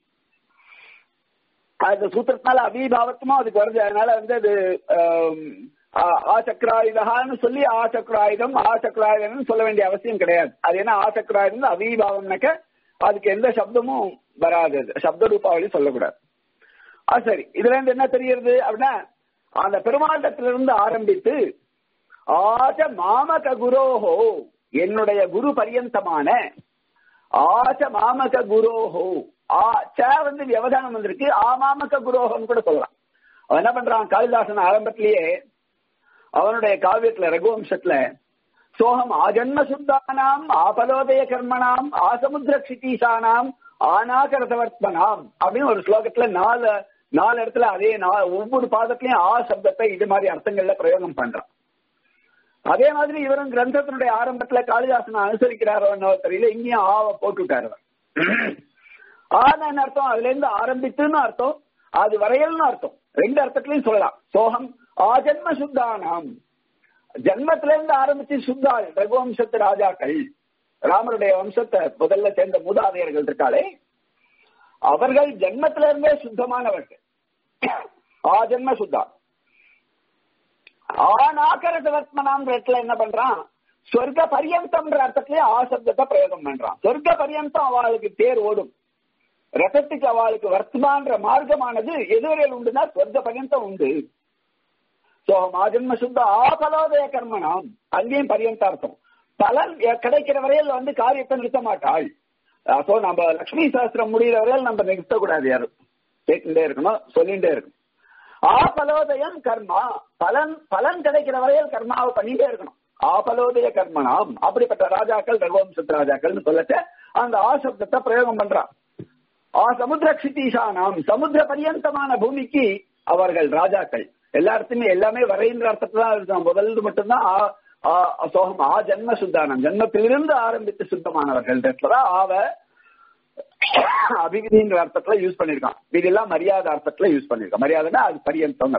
அந்த சூத்திரத்தினால அபிபாவத்துமா அதுக்கு வருது அதனால வந்து அது ஆ சக்கராயுதான்னு சொல்லி ஆ சக்கராயுதம் ஆ சக்கராயுதம் சொல்ல வேண்டிய அவசியம் கிடையாது அது என்ன ஆ சக்கராயுதம் அபிபாவம்னாக்க அதுக்கு எந்த சப்தமும் வராது சப்த ரூபாவளி சொல்லக்கூடாது ஆ சரி இதுல இருந்து என்ன தெரியுது அப்படின்னா அந்த பெருமாண்டத்திலிருந்து ஆரம்பித்து ஆச்ச மாமக குரோஹோ என்னுடைய குரு பரியந்தமான ஆச்ச மாமக குரோஹோ ஆ ச வந்து வியவதானம் வந்திருக்கு ஆமாமக குரோகம் கூட சொல்லலாம் அவன் என்ன பண்றான் காளிதாசன் ஆரம்பத்திலேயே அவனுடைய காவியத்துல ரகுவம்சத்துல சோகம் ஆஜன்ம சுத்தானாம் ஆபலோதய கர்மனாம் ஆசமுத்திர கஷிதீசானாம் ஆனாகரதவர்த்தனாம் அப்படின்னு ஒரு ஸ்லோகத்துல நாலு நாலு இடத்துல அதே ஒவ்வொரு பாதத்திலையும் ஆ சப்தத்தை இது மாதிரி அர்த்தங்கள்ல பிரயோகம் பண்றான் அதே மாதிரி இவரும் கிரந்தத்தினுடைய ஆரம்பத்துல காளிதாசன் அனுசரிக்கிறாரோ தெரியல இங்கேயும் ஆவ போட்டுட்டாரு ஆன அர்த்தம் அதுல இருந்து ஆரம்பித்துன்னு அர்த்தம் அது வரையல்னு அர்த்தம் ரெண்டு அர்த்தத்திலையும் சொல்லலாம் சோகம் ஆஜன்ம சுத்தானாம் ஜன்மத்தில இருந்து ஆரம்பிச்சு சுத்தாள் ரகுவம்சத்து ராஜாக்கள் ராமருடைய வம்சத்தை முதல்ல சேர்ந்த மூதாதையர்கள் இருக்காளே அவர்கள் ஜென்மத்தில இருந்தே சுத்தமானவர்கள் ஆஜன்ம சுத்தா ஆனாக்கர சவத்மனாம் இடத்துல என்ன பண்றான் சொர்க்க பரியந்தம்ன்ற அர்த்தத்திலேயே ஆ சப்தத்தை பிரயோகம் பண்றான் சொர்க்க பரியந்தம் அவளுக்கு தேர் ஓடும் ரசத்துக்கு அவளுக்கு வர்த்தமான்ற மார்க்கமானது எதுவரையில் உண்டுனா சொர்க்க பரியந்தம் உண்டு சோ மாஜன்ம சுத்த ஆபலோதய கர்மனாம் அங்கேயும் பரியந்தார்த்தம் பலன் கிடைக்கிற வரையில் வந்து காரியத்தை நிறுத்த மாட்டாள் சோ நம்ம லட்சுமி சாஸ்திரம் முடிகிற வரையில் நம்ம நிறுத்தக்கூடாது யாரும் கேட்டுட்டே இருக்கணும் சொல்லிட்டே இருக்கணும் ஆபலோதயம் கர்மா பலன் பலன் கிடைக்கிற வரையில் கர்மாவை பண்ணிட்டே இருக்கணும் ஆபலோதய கர்மனாம் அப்படிப்பட்ட ராஜாக்கள் ரகுவம்சத்து ராஜாக்கள்னு சொல்லச்ச அந்த ஆசப்தத்தை பிரயோகம் பண்றான் ஆ சமுத்திர கஷிதீஷானாம் சமுத்திர பரியந்தமான பூமிக்கு அவர்கள் ராஜாக்கள் எல்லா இடத்துலயுமே எல்லாமே வரைகின்ற அர்த்தத்துல தான் இருக்கும் முதல் மட்டும்தான் சோகம் ஆ ஜென்ம சுத்தானம் ஜென்மத்திலிருந்து ஆரம்பித்து சுத்தமானவர்கள் ஆவ அபிவிதிங்கிற அர்த்தத்துல யூஸ் பண்ணிருக்கான் இதெல்லாம் மரியாதை அர்த்தத்துல யூஸ் பண்ணிருக்கான் மரியாதைனா அது பரியந்தம்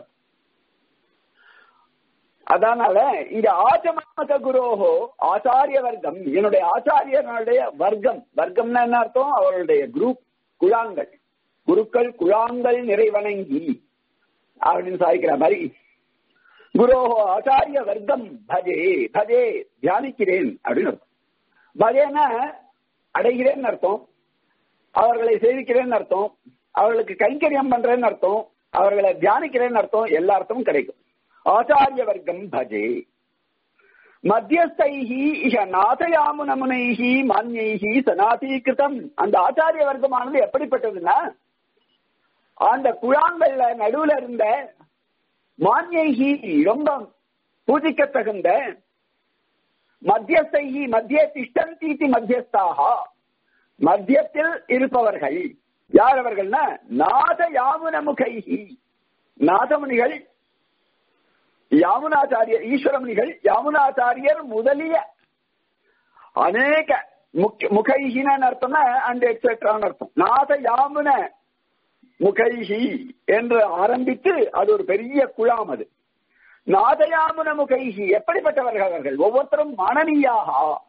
அதனால இது ஆச்சமக குரோஹோ ஆச்சாரிய வர்க்கம் என்னுடைய ஆச்சாரியனுடைய வர்க்கம் வர்க்கம்னா என்ன அர்த்தம் அவருடைய குரூப் குழாங்கள் குருக்கள் குழாங்கள் நிறைவணங்கி அப்படின்னு சாதிக்கிற மாதிரி குரோஹோ ஆச்சாரிய வர்க்கம் பஜே பஜே தியானிக்கிறேன் அப்படின்னு அர்த்தம் பஜேனா அடைகிறேன்னு அர்த்தம் அவர்களை சேவிக்கிறேன்னு அர்த்தம் அவர்களுக்கு கைங்கரியம் பண்றேன்னு அர்த்தம் அவர்களை தியானிக்கிறேன்னு அர்த்தம் எல்லா அர்த்தமும் கிடைக்கும் ஆச்சாரிய வர்க்கம் பஜே மத்தியஸ்தைஹி இஷ நாதயாமுனமுனைஹி மான்யைஹி சனாதீகிருதம் அந்த ஆச்சாரிய வர்க்கமானது எப்படிப்பட்டதுன்னா அந்த குழாங்கள்ல நடுவுல இருந்த மான்யைஹி ரொம்ப பூஜிக்க தகுந்த மத்தியஸ்தைஹி மத்திய திஷ்டந்தீதி மத்தியஸ்தாக மத்தியத்தில் இருப்பவர்கள் யார் அவர்கள்னா நாத யாமுன முகைஹி நாதமுனிகள் யாமுனாச்சாரியர் ஈஸ்வரமுனிகள் யாமுனாச்சாரியர் முதலிய அநேக முகைஹின்னு அர்த்தம்னா அண்ட் எக்ஸெட்ரான்னு அர்த்தம் நாத யாமுன முகைஹி என்று ஆரம்பித்து அது ஒரு பெரிய குழாம் அது நாதயாமுன முகைஹி எப்படிப்பட்டவர்கள் அவர்கள் ஒவ்வொருத்தரும் மனநீயாக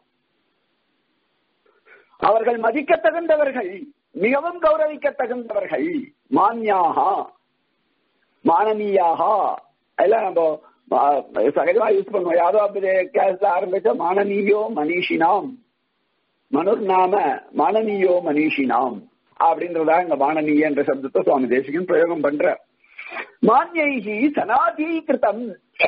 அவர்கள் மதிக்க தகுந்தவர்கள் மிகவும் கௌரவிக்க தகுந்தவர்கள் மான்யாக மானனீயாக எல்லாம் நம்ம சகஜமா யூஸ் பண்ணுவோம் யாதோ அப்படி கேஸ்ல ஆரம்பிச்ச மானனீயோ மனிஷினாம் மனுர் நாம மானனீயோ மனிஷினாம் அப்படின்றதா இந்த மானனீய என்ற சப்தத்தை சுவாமி தேசிகன் பிரயோகம் பண்ற மான்யைகி சனாதீகிருத்தம்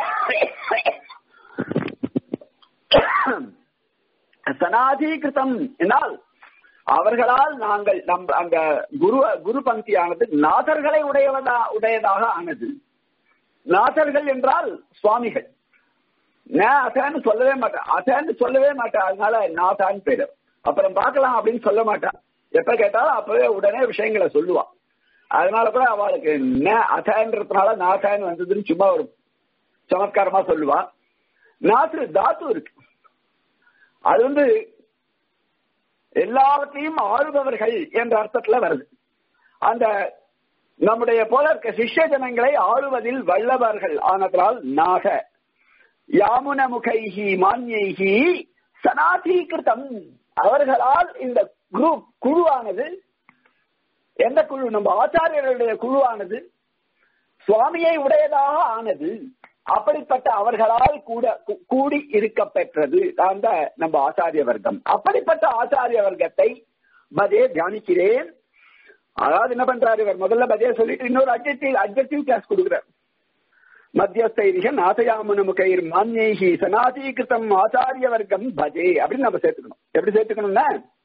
சனாதீகிருத்தம் என்னால் அவர்களால் நாங்கள் நம் அந்த குரு குரு பங்கியானது நாதர்களை உடையவதா உடையதாக ஆனது நாதர்கள் என்றால் சுவாமிகள் நான் அசான்னு சொல்லவே மாட்டேன் அசான்னு சொல்லவே மாட்டேன் அதனால நாதான்னு பேரு அப்புறம் பார்க்கலாம் அப்படின்னு சொல்ல மாட்டான் எப்ப கேட்டாலும் அப்பவே உடனே விஷயங்களை சொல்லுவா அதனால கூட அவளுக்கு ந அசன்றதுனால நாசான்னு வந்ததுன்னு சும்மா ஒரு சமத்காரமா சொல்லுவா நாசு தாத்து இருக்கு அது வந்து எல்லாவற்றையும் ஆளுபவர்கள் என்ற அர்த்தத்துல வருது அந்த நம்முடைய போல இருக்க சிஷ்ய ஜனங்களை ஆளுவதில் வல்லவர்கள் ஆனதால் நாக யாமுன முகைஹி மான்யைஹி சனாதீகிருத்தம் அவர்களால் இந்த குரூப் குழுவானது எந்த குழு நம்ம ஆச்சாரியர்களுடைய குழுவானது சுவாமியை உடையதாக ஆனது அப்படிப்பட்ட அவர்களால் கூட கூடி இருக்க பெற்றது அந்த நம்ம ஆச்சாரிய வர்க்கம் அப்படிப்பட்ட ஆச்சாரிய வர்க்கத்தை பதே தியானிக்கிறேன் அதாவது என்ன பண்றாரு இவர் முதல்ல பதே சொல்லிட்டு இன்னொரு அப்ஜெக்டிவ் அப்ஜெக்டிவ் கிளாஸ் கொடுக்குறார் மத்தியஸ்தைரிக நாசயாமன முகைர் மான்யேகி சனாதீகிருத்தம் ஆச்சாரிய வர்க்கம் பஜே அப்படின்னு நம்ம சேர்த்துக்கணும் எப்படி சேர்த்துக்கணும்னா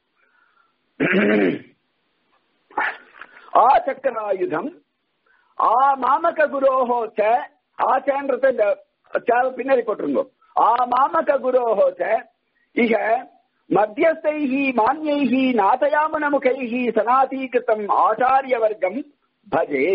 ஆ சக்கராயுதம் ஆ மாமக குரோஹோச்ச ஆச்சன்றத இந்த பின்னாடி போட்டிருந்தோம் ஆ மாமக குரோஹோச்ச இக மத்தியஸ்தைஹி மான்யைஹி நாதயாமன முகைஹி சனாதீகிருத்தம் ஆச்சாரிய வர்க்கம் பஜே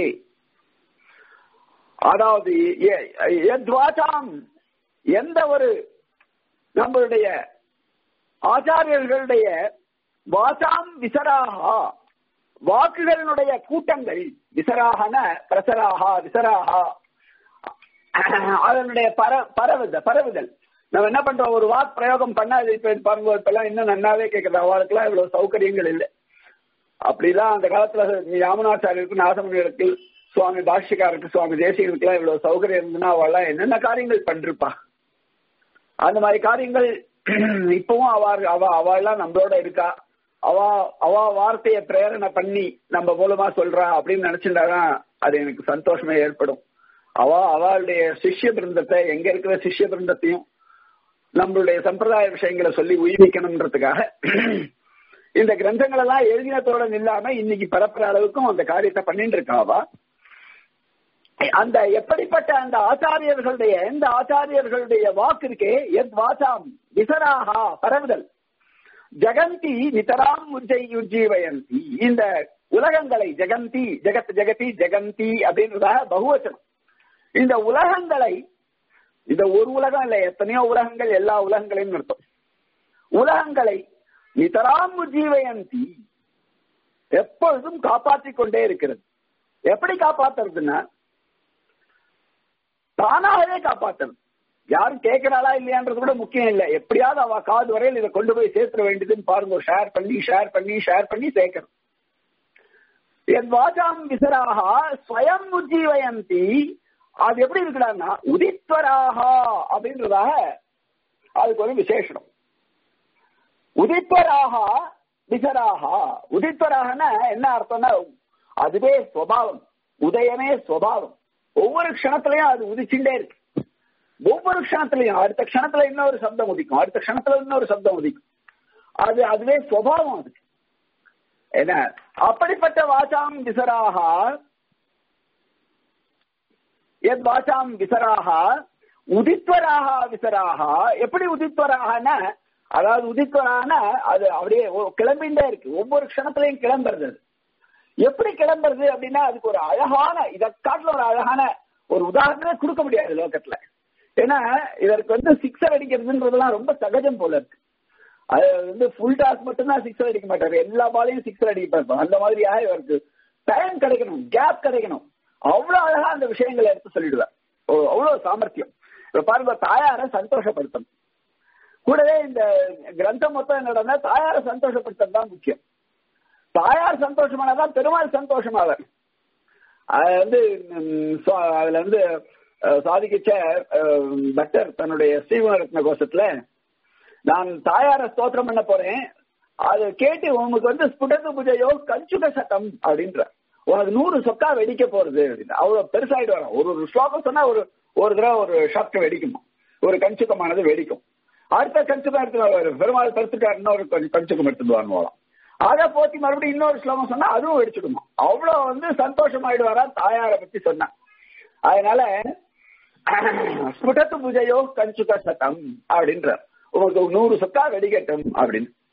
அதாவது எத்வாச்சாம் எந்த ஒரு நம்மளுடைய ஆச்சாரியர்களுடைய வாசாம் விசராகா வாக்குகளினுடைய கூட்டங்கள் விசராகன பிரசராகா விசராகா அதனுடைய பர பரவுதல் பரவுதல் நம்ம என்ன பண்றோம் ஒரு வாக் பிரயோகம் பண்ணாது இப்ப பாருங்க இப்ப எல்லாம் இன்னும் நன்னாவே கேட்கறது அவளுக்குலாம் இவ்வளவு சௌகரியங்கள் இல்லை அப்படிலாம் அந்த காலத்துல யாமுனாச்சாரியருக்கு நாசமணிகளுக்கு சுவாமி பாஷ்யக்காருக்கு சுவாமி தேசிகருக்கு எல்லாம் இவ்வளவு சௌகரியம் இருந்ததுன்னா அவள்லாம் என்னென்ன காரியங்கள் பண்ணிருப்பா அந்த மாதிரி காரியங்கள் இப்பவும் அவ அவ அவள்லாம் நம்மளோட இருக்கா அவ அவ வார்த்தையை பிரேரணை பண்ணி நம்ம மூலமா சொல்றா அப்படின்னு நினைச்சிருந்தாதான் அது எனக்கு சந்தோஷமே ஏற்படும் அவ அவளுடைய சிஷ்ய பிருந்தத்தை எங்க இருக்கிற சிஷ்ய பிருந்தத்தையும் நம்மளுடைய சம்பிரதாய விஷயங்களை சொல்லி உயிர்விக்கணும்ன்றதுக்காக இந்த கிரந்தங்கள் எல்லாம் எழுதினத்தோட இல்லாம இன்னைக்கு பரப்புற அளவுக்கும் அந்த காரியத்தை பண்ணிட்டு இருக்காவா அந்த எப்படிப்பட்ட அந்த ஆச்சாரியர்களுடைய எந்த ஆச்சாரியர்களுடைய வாக்கு இருக்கே எத் வாசாம் விசராகா பரவுதல் ஜெகந்தி நிதராம் உஜ்ஜை உஜ்ஜீவயந்தி இந்த உலகங்களை ஜெகந்தி ஜெகத் ஜெகதி ஜெகந்தி அப்படின்றதாக பகுவச்சனம் இந்த உலகங்களை இந்த ஒரு உலகம் இல்ல எத்தனையோ உலகங்கள் எல்லா உலகங்களையும் நிறுத்தும் உலகங்களை நிதராம் உஜ்ஜீவயந்தி எப்பொழுதும் காப்பாற்றிக் கொண்டே இருக்கிறது எப்படி காப்பாத்துறதுன்னா தானாகவே காப்பாத்தணும் யாரும் கேட்கிறாளா இல்லையான்றது கூட முக்கியம் இல்லை எப்படியாவது அவ காது வரையில் இதை கொண்டு போய் சேர்த்துட வேண்டியதுன்னு பாருங்க ஷேர் பண்ணி ஷேர் பண்ணி ஷேர் பண்ணி சேர்க்கணும் என் வாஜாம் விசராக ஸ்வயம் உஜ்ஜீவயந்தி அது எப்படி இருக்கிறான்னா உதித்வராகா அப்படின்றதாக அதுக்கு ஒரு விசேஷம் உதித்வராகா விசராகா உதித்வராகனா என்ன அர்த்தம்னா அதுவே சுவாவம் உதயமே சுவாவம் ஒவ்வொரு க்ஷணத்திலையும் அது உதிச்சுட்டே இருக்கு ஒவ்வொரு க்ஷணத்திலையும் அடுத்த க்ஷணத்துல இன்னொரு சப்தம் உதிக்கும் அடுத்த க்ஷணத்துல இன்னொரு சப்தம் உதிக்கும் அது அதுவே சுவாவம் அதுக்கு என்ன அப்படிப்பட்ட வாசாம் விசராக எத் வாசாம் விசராக உதித்வராக விசராக எப்படி உதித்வராகனா அதாவது உதித்வரான அது அப்படியே கிளம்பிண்டே இருக்கு ஒவ்வொரு க்ஷணத்திலையும் கிளம்புறது அது எப்படி கிளம்புறது அப்படின்னா அதுக்கு ஒரு அழகான இதை காட்டுல ஒரு அழகான ஒரு உதாரணமே கொடுக்க முடியாது லோகத்துல ஏன்னா இதற்கு வந்து சிக்ஸர் அடிக்கிறதுன்றதுலாம் ரொம்ப சகஜம் போல இருக்கு அது வந்து ஃபுல் டாஸ் மட்டும்தான் சிக்ஸர் அடிக்க மாட்டாரு எல்லா பாலையும் சிக்ஸர் அடிக்க பார்ப்போம் அந்த மாதிரியாக இவருக்கு டைம் கிடைக்கணும் கேப் கிடைக்கணும் அவ்வளவு அழகா அந்த விஷயங்களை எடுத்து சொல்லிடுவார் அவ்வளவு சாமர்த்தியம் இப்ப பாருங்க தாயார சந்தோஷப்படுத்தணும் கூடவே இந்த கிரந்தம் மொத்தம் என்னடா தாயார சந்தோஷப்படுத்துறது தான் முக்கியம் தாயார் சந்தோஷமானதான் பெருமாள் சந்தோஷமாவார் அது வந்து அதுல வந்து சாதிக்கிச்ச பக்தர் தன்னுடைய ஸ்ரீமரத்ன கோஷத்துல நான் தாயார ஸ்தோத்திரம் பண்ண போறேன் அது கேட்டு உனக்கு வந்து ஸ்புடத்து பூஜையோ கஞ்சுக சட்டம் அப்படின்ற உனக்கு நூறு சொக்கா வெடிக்க போறது அப்படின்னு அவ்வளவு பெருசாயிட்டு வரும் ஒரு ஒரு ஸ்லோகம் சொன்னா ஒரு ஒரு தடவை ஒரு ஷாப்ட் வெடிக்குமா ஒரு கஞ்சுகமானது வெடிக்கும் அடுத்த கஞ்சுகம் எடுத்து பெருமாள் படுத்துட்டார் இன்னொரு கொஞ்சம் கஞ்சுகம் எடுத்துட்டு வாங்குவோம் அதை போத்தி மறுபடியும் இன்னொரு ஸ்லோகம் சொன்னா அதுவும் வெடிச்சுடுமா அவ்வளவு வந்து சந்தோஷமாயிடுவாரா தாயார பத்தி சொன்ன அதனால ஸ்புடத்து பூஜையோ கஞ்சுக சட்டம் அப்படின்ற உங்களுக்கு நூறு சொக்கா வெடிக்கட்டும் அப்படின்னு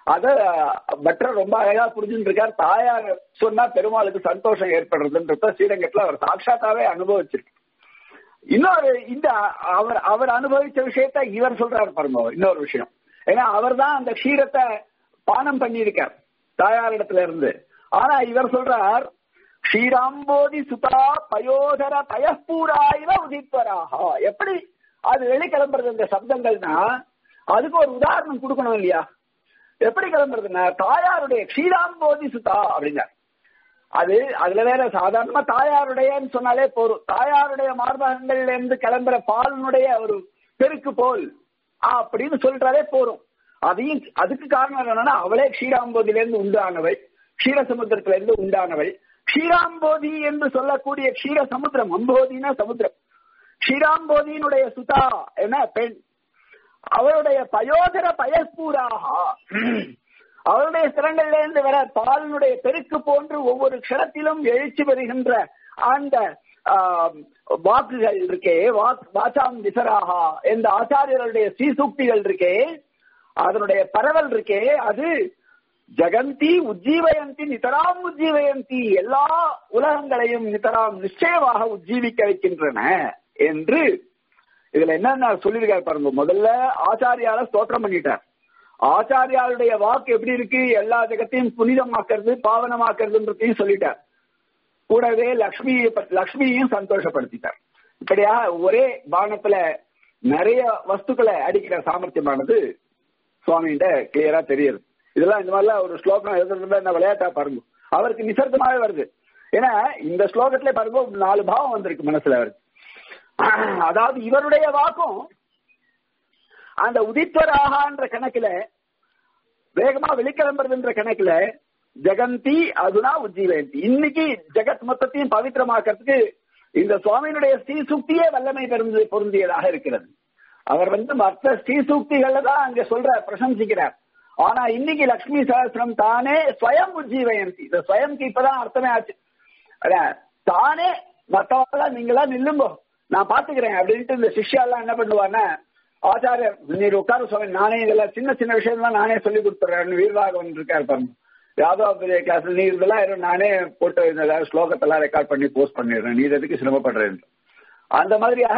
அத பட்டர் ரொம்ப அழகா புரிஞ்சுட்டு இருக்கார் தாயார் சொன்னா பெருமாளுக்கு சந்தோஷம் ஏற்படுறதுன்றத ஸ்ரீரங்கத்துல அவர் சாட்சாத்தாவே அனுபவிச்சிருக்கு இன்னொரு இந்த அவர் அவர் அனுபவிச்ச விஷயத்த இவர் சொல்றாரு பாருங்க இன்னொரு விஷயம் ஏன்னா அவர் தான் அந்த க்ஷீரத்தை பானம் பண்ணியிருக்கார் தாயாரிடத்துல இருந்து ஆனா இவர் சொல்றார் க்ஷீராம்போதி சுதா பயோதர பயப்பூராயிர உதித்வராக எப்படி அது வெளிக்கிளம்புறது இந்த சப்தங்கள்னா அதுக்கு ஒரு உதாரணம் கொடுக்கணும் இல்லையா எப்படி கிளம்புறதுன்னா தாயாருடைய க்ஷீராம்போதி சுதா அப்படின்னா அது அதுல வேற சாதாரணமா தாயாருடையன்னு சொன்னாலே போதும் தாயாருடைய மார்பகங்கள்ல இருந்து கிளம்புற பாலினுடைய ஒரு பெருக்கு போல் அப்படின்னு சொல்றாலே போறோம் அதையும் அதுக்கு காரணம் என்னன்னா அவளே க்ஷீராம்போதில இருந்து உண்டானவை க்ஷீரசமுத்திரத்துல இருந்து உண்டானவை க்ஷீராம்போதி என்று சொல்லக்கூடிய க்ஷீர சமுத்திரம் அம்போதினா சமுத்திரம் க்ஷீராம்போதியினுடைய சுதா என்ன பெண் அவருடைய பயோதர பயஸ்பூராக அவருடைய சிரங்கள்ல இருந்து வர பாலினுடைய பெருக்கு போன்று ஒவ்வொரு க்ஷணத்திலும் எழுச்சி வருகின்ற அந்த வாக்குகள் இருக்கே வாச்சாம் விசராகா என்ற ஆச்சாரியர்களுடைய ஸ்ரீசூக்திகள் இருக்கே அதனுடைய பரவல் இருக்கே அது ஜெகந்தி உஜ்ஜீவயந்தி நிதராம் உஜ்ஜீவயந்தி எல்லா உலகங்களையும் நிதராம் நிச்சயமாக உஜ்ஜீவிக்க வைக்கின்றன என்று இதுல என்ன சொல்லியிருக்காரு பாருங்க முதல்ல ஆச்சாரியால ஸ்தோத்திரம் பண்ணிட்டார் ஆச்சாரியாளுடைய வாக்கு எப்படி இருக்கு எல்லா ஜெகத்தையும் புனிதமாக்குறது பாவனமாக்குறதுன்றதையும் சொல்லிட்டார் கூடவே லக்ஷ்மி லக்ஷ்மியையும் சந்தோஷப்படுத்திட்டார் இப்படியா ஒரே பானத்துல நிறைய வஸ்துக்களை அடிக்கிற சாமர்த்தியமானது சுவாமிகிட்ட கிளியரா தெரியுது இதெல்லாம் இந்த மாதிரிலாம் ஒரு ஸ்லோகம் எழுதுறதுல என்ன விளையாட்டா பாருங்க அவருக்கு நிசர்த்தமாவே வருது ஏன்னா இந்த ஸ்லோகத்துல பாருங்க நாலு பாவம் வந்திருக்கு மனசுல அவருக்கு அதாவது இவருடைய வாக்கும் அந்த உதித்வராகான்ற கணக்குல வேகமா வெளிக்கிளம்புறதுன்ற கணக்குல ஜெகந்தி அதுனா உஜ்ஜீவந்தி இன்னைக்கு ஜெகத் மொத்தத்தையும் பவித்திரமாக்கிறதுக்கு இந்த சுவாமியினுடைய ஸ்ரீசுக்தியே வல்லமை பெருந்து பொருந்தியதாக இருக்கிறது அவர் வந்து மற்ற ஸ்ரீசூக்திகள்ல தான் அங்க சொல்ற பிரசங்கிக்கிறார் ஆனா இன்னைக்கு லக்ஷ்மி சகசிரம் தானே ஸ்வயம் உஜ்ஜீவயந்தி இந்த ஸ்வயம்க்கு இப்பதான் அர்த்தமே ஆச்சு தானே மற்றவங்க நீங்களா நில்லுங்கோ நான் பாத்துக்கிறேன் அப்படின்ட்டு இந்த சிஷ்யாலாம் என்ன பண்ணுவான்னா ஆச்சாரியர் நீர் உட்கார சுவாமி நானே இதெல்லாம் சின்ன சின்ன விஷயம் நானே சொல்லி கொடுத்துறேன் வீரராகவன் இருக்காரு பாருங்க யாதவ் பெரிய கிளாஸ் நீ இதெல்லாம் நானே போட்டு இந்த ஸ்லோகத்தெல்லாம் ரெக்கார்ட் பண்ணி போஸ்ட் பண்ணிடுறேன் நீ எதுக்கு சிரமப்படுறேன் அந்த மாதிரியாக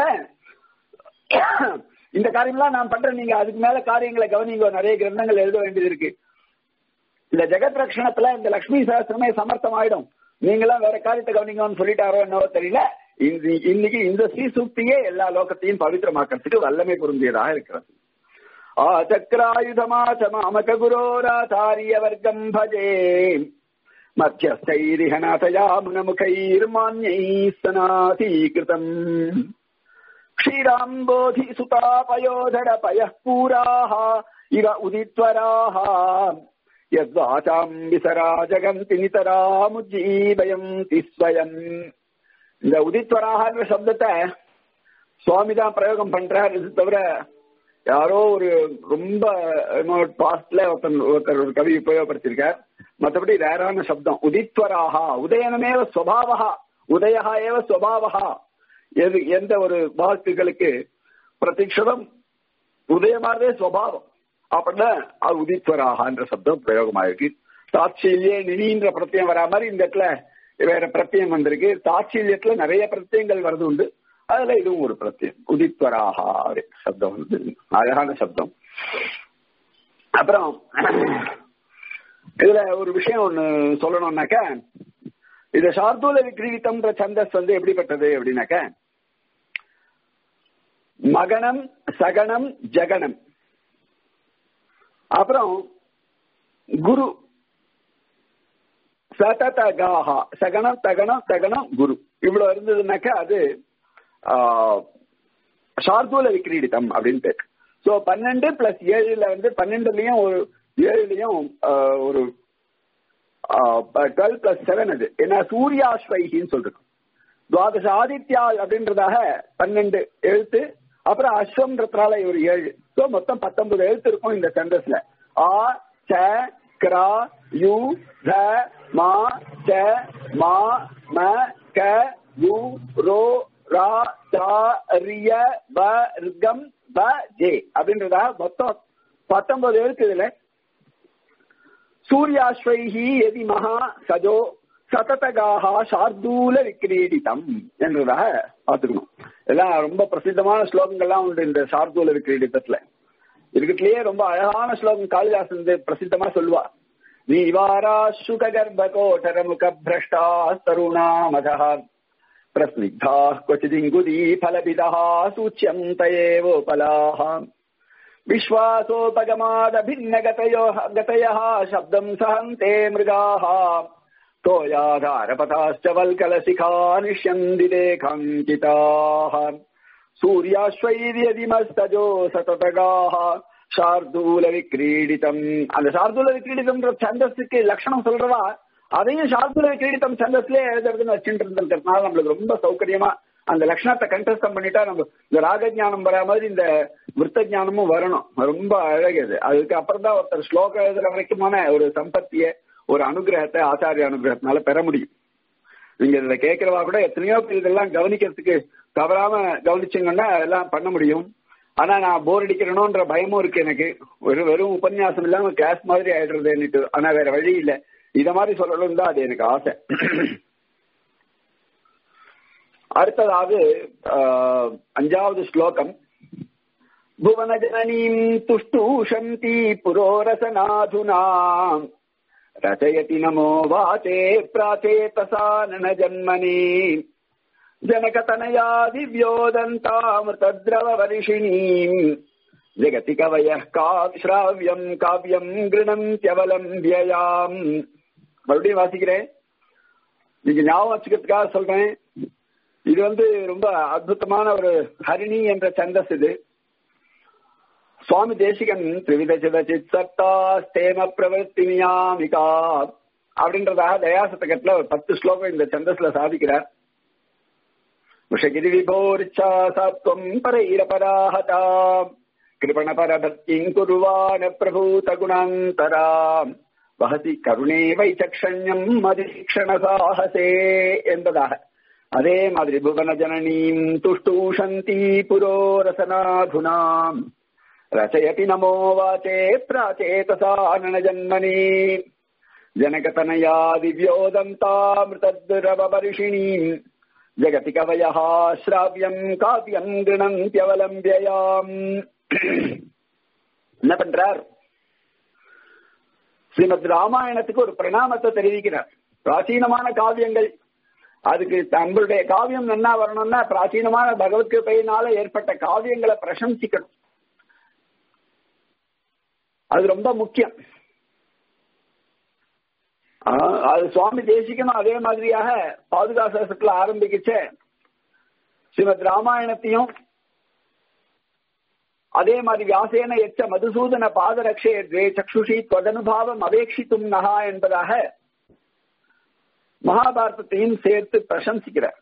இந்த காரியம்லாம் நான் பண்றேன் நீங்க அதுக்கு மேல காரியங்களை கவனிங்க நிறைய கிரந்தங்கள் எழுத வேண்டியது இருக்கு இந்த ஜெகத் ரட்சணத்துல இந்த லட்சுமி சாஸ்திரமே சமர்த்தம் ஆயிடும் நீங்களாம் வேற காரியத்தை கவனிங்கன்னு சொல்லிட்டாரோ என்னவோ தெரியல இன்னைக்கு இந்த ஸ்ரீசூக்தியே எல்லா லோகத்தையும் பவித்திரமாக்கிறதுக்கு வல்லமை பொருந்தியதாக இருக்கிறது ஆச்சக்ராயுதமாச்சமாமக குரோராச்சாரிய வர்க்கம் பஜே மத்தியஸ்தைரிஹநாதயா முனமுகைர்மான்யை சனாதீகிருதம் क्षीराम्बोधि सुतापयोधर पयः पूराः इव उदित्वराः यद्वाचाम् विसरा जगन्ति नितरामुज्जीवयन्ति स्वयम् இந்த உதித்வராகன்ற சப்தத்தை சுவாமி தான் பிரயோகம் பண்றார் இது தவிர யாரோ ஒரு ரொம்ப பாஸ்ட்ல ஒருத்தன் ஒருத்தர் ஒரு கவி உபயோகப்படுத்தியிருக்கார் மற்றபடி ரேரான சப்தம் உதித்வராகா உதயனமேவ ஸ்வபாவா உதயா ஏவ ஸ்வபாவா எது எந்த ஒரு வாக்குகளுக்கு பிரதிக்ஷணம் உதயமானதே சுவாவம் அப்படின்னா அது உதித்வராகன்ற சப்தம் பிரயோகமாயிருக்கு தாட்சியிலே நினின்ற பிரத்தியம் வரா மாதிரி இந்த இடத்துல வேற பிரத்தியம் வந்திருக்கு தாட்சியத்துல நிறைய பிரத்தியங்கள் வருது உண்டு அதுல இதுவும் ஒரு பிரத்தியம் உதித்வராகா சப்தம் வந்து அழகான சப்தம் அப்புறம் இதுல ஒரு விஷயம் ஒண்ணு சொல்லணும்னாக்க இது சார்தூல விக்ரீடித்தம்ன்ற சந்தஸ் வந்து எப்படிப்பட்டது அப்படின்னாக்க மகனம் சகனம் ஜகனம் அப்புறம் குரு சததகாஹா சகனம் தகனம் தகனம் குரு இவ்வளவு இருந்ததுனாக்க அது சார்தூல விக்ரீடித்தம் அப்படின்ட்டு சோ பன்னெண்டு பிளஸ் ஏழுல வந்து பன்னெண்டுலயும் ஒரு ஏழுலயும் ஒரு டுவெல் பிளஸ் செவன் அது ஏன்னா சூர்யாஸ்வைகின்னு சொல்றோம் துவாதச ஆதித்யா அப்படின்றதாக பன்னெண்டு எழுத்து அப்புறம் அஸ்வம்ன்றதுனால ஒரு ஏழு ஸோ மொத்தம் பத்தொன்பது எழுத்து இருக்கும் இந்த சென்டர்ஸ்ல ஆ ச கிரா யு த மா ச மா ம க யு ரோ ரா தா ரிய ப ரிகம் ப ஜே அப்படின்றதா மொத்தம் பத்தொன்பது எழுத்து இதுல சூர்யாஸ்வைஹி எதி மகா சஜோ சததகாஹா சார்தூல விக்கிரீடிதம் என்றதாக பார்த்துக்கணும் எல்லாம் ரொம்ப பிரசித்தமான ஸ்லோகங்கள்லாம் உண்டு இந்த சார்தூல விக்கிரீடித்தத்துல இருக்கட்லயே ரொம்ப அழகான ஸ்லோகம் காளிதாசன் வந்து பிரசித்தமா சொல்லுவா நீவாரா சுக கர்ப்ப கோட்டர முக பிரஷ்டா தருணா மதா பிரஸ்னிக்தா क्वचिदिङ्गुदी फलपितः सूच्यन्तयेवोपलाः विश्वासोपगमादभिन्नगतयोः गतयः शब्दम् सहन्ते मृगाः तोयाधारपथाश्च वल्कलशिखा निष्यन्ति लेखाङ्किताः சூர்யாஸ்வைரியதிமஸ்தஜோ சததகாக சார்தூல விக்ரீடிதம் அந்த சார்தூல விக்ரீடிதம்ன்ற சந்தஸுக்கு லட்சணம் சொல்றவா அதையும் சார்தூல விக்ரீடிதம் சந்தஸ்லயே எழுதுறதுன்னு வச்சுட்டு இருந்திருக்கிறதுனால நம்மளுக்கு ரொம்ப சௌகரியமா அந்த லட்சணத்தை கண்டஸ்டம் பண்ணிட்டா நம்ம இந்த ராக ஞானம் வர மாதிரி இந்த விருத்த ஞானமும் வரணும் ரொம்ப அழகு அது அதுக்கு அப்புறம் தான் ஒருத்தர் ஸ்லோகம் எழுதுற வரைக்குமான ஒரு சம்பத்திய ஒரு அனுகிரகத்தை ஆச்சாரிய அனுகிரகத்தினால பெற முடியும் நீங்க இதுல கேட்கிறவா கூட எத்தனையோ பேர் இதெல்லாம் கவனிக்கிறதுக்கு தவறாம கவனிச்சுங்கன்னா எல்லாம் பண்ண முடியும் ஆனா நான் போர் அடிக்கிறேனோன்ற பயமும் இருக்கு எனக்கு ஒரு வெறும் உபன்யாசம் இல்லாம கிளாஸ் மாதிரி ஆயிடுறது ஆனா வேற வழி இல்ல இத மாதிரி சொல்லணும் தான் அது எனக்கு ஆசை அடுத்ததாவது அஞ்சாவது ஸ்லோகம் புவனஜனனீம் துஷ்டூஷந்தி புரோரசநாதுனா रचयति नमो वाचे प्राचेतसानन जन्मनि जनकतनयादिव्योदन्तामृतद्रववर्षिणीम् जगति कवयः का श्राव्यम् काव्यम् गृणन्त्यवलम्ब्ययाम् மறுபடியும் வாசிக்கிறேன் நீங்க ஞாபகம் வச்சுக்கிறதுக்காக சொல்றேன் இது வந்து ரொம்ப அற்புதமான ஒரு ஹரிணி என்ற சந்தஸ் இது சுவாமி தேசிகன் திரிவித சிதச்சித் சத்தாஸ்தேம பிரவருத்தி நியாமிகா அப்படின்றதாக தயாசதகத்துல ஒரு பத்து ஸ்லோகம் இந்த சந்தஸ்ல சாதிக்கிறார் விஷகிரி விபோரிச்சா சத்வம் பரைரபராஹதா கிருபண பரபக்திங் குருவான பிரபூத குணாந்தரா வகதி கருணே வைச்சக்ஷண்யம் மதிக்ஷண சாகசே என்பதாக அதே மாதிரி புவன ஜனனீம் துஷ்டூஷந்தி புரோரசனாதுனாம் रचयति नमो वाचे प्राचेतसाननजन्मनि जनकतनया दिव्योदन्तामृतद्रवपर्षिणीम् जगति कवयः श्राव्यम् काव्यम् गृणन्त्यवलम्ब्ययाम् என்ன பண்றார் ஸ்ரீமத் ராமாயணத்துக்கு ஒரு பிரணாமத்தை தெரிவிக்கிறார் பிராச்சீனமான காவியங்கள் அதுக்கு தங்களுடைய காவியம் என்ன வரணும்னா பிராச்சீனமான பகவத்கிருப்பையினால ஏற்பட்ட காவியங்களை பிரசம்சிக்கணும் அது ரொம்ப முக்கியம் அது சுவாமி தேசிக்கணும் அதே மாதிரியாக பாதுகாசத்துல ஆரம்பிக்கிச்ச ஸ்ரீமத் ராமாயணத்தையும் அதே மாதிரி வியாசேன எச்ச மதுசூதன பாதரக்ஷே துவே சக்ஷுஷி தொதனுபாவம் அபேட்சித்தும் நகா என்பதாக மகாபாரதத்தையும் சேர்த்து பிரசம்சிக்கிறார்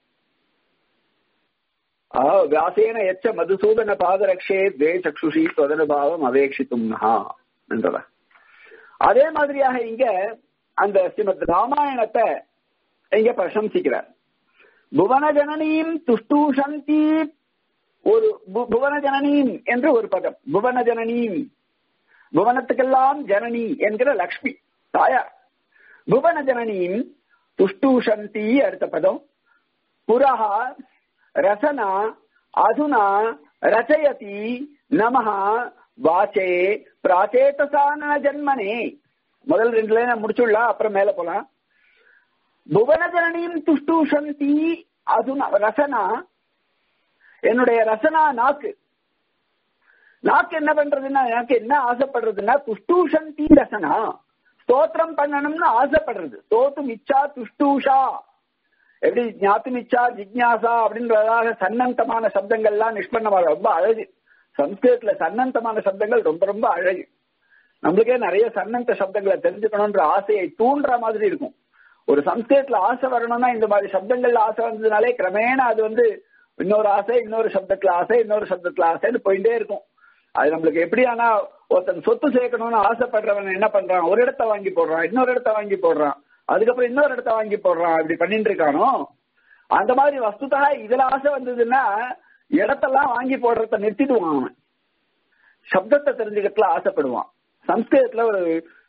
வியாசேன எச்ச மதுசூதன பாதரக்ஷே துவே சக்ஷுஷி தொதனுபாவம் அபேட்சித்தும் நகா என்றதா அதே மாதிரியாக இங்க அந்த ஸ்ரீமத் ராமாயணத்தை இங்க பிரசம்சிக்கிறார் புவன ஜனனியும் துஷ்டூஷந்தி ஒரு புவன ஜனனியும் என்று ஒரு பதம் புவன ஜனனியும் புவனத்துக்கெல்லாம் ஜனனி என்கிற லக்ஷ்மி தாயார் புவன ஜனனியும் துஷ்டூஷந்தி அடுத்த பதம் புரஹா ரசனா அதுனா ரச்சயதி நமஹா வாச்சே பிராச்சேதசான ஜன்மனே முதல் ரெண்டு லைன் முடிச்சுடலாம் அப்புறம் மேல போலாம் புவனஜனனியும் துஷ்டூஷந்தி அதுனா ரசனா என்னுடைய ரசனா நாக்கு நாக்கு என்ன பண்றதுன்னா எனக்கு என்ன ஆசைப்படுறதுன்னா துஷ்டூஷந்தி ரசனா ஸ்தோத்திரம் பண்ணணும்னு ஆசைப்படுறது ஸ்தோத்து மிச்சா துஷ்டூஷா எப்படி ஞாத்துமிச்சா ஜிக்யாசா அப்படின்றதாக சன்னந்தமான சப்தங்கள்லாம் நிஷ்பண்ணமாக ரொம்ப அழகு சம்ஸ்கிருதத்துல சன்னந்தமான சப்தங்கள் ரொம்ப ரொம்ப அழகு நம்மளுக்கே நிறைய சன்னந்த சப்தங்களை தெரிஞ்சுக்கணும்ன்ற ஆசையை தூண்டுற மாதிரி இருக்கும் ஒரு சம்ஸ்கிருதத்துல ஆசை வரணும்னா இந்த மாதிரி சப்தங்கள்ல ஆசை வந்ததுனாலே கிரமேண அது வந்து இன்னொரு ஆசை இன்னொரு சப்தத்துல ஆசை இன்னொரு சப்தத்துல ஆசைன்னு போயிட்டே இருக்கும் அது நம்மளுக்கு எப்படி ஆனா ஒருத்தன் சொத்து சேர்க்கணும்னு ஆசைப்படுறவன் என்ன பண்றான் ஒரு இடத்த வாங்கி போடுறான் இன்னொரு இடத்த வாங்கி போடுறான் அதுக்கப்புறம் இன்னொரு இடத்த வாங்கி போடுறான் இப்படி பண்ணிட்டு இருக்கானோ அந்த மாதிரி வஸ்துதா இதுல ஆசை வந்ததுன்னா இடத்தெல்லாம் வாங்கி போடுறத நிறுத்திடுவான் அவன் சப்தத்தை தெரிஞ்சுக்கிறதுல ஆசைப்படுவான் சம்ஸ்கிருதத்துல ஒரு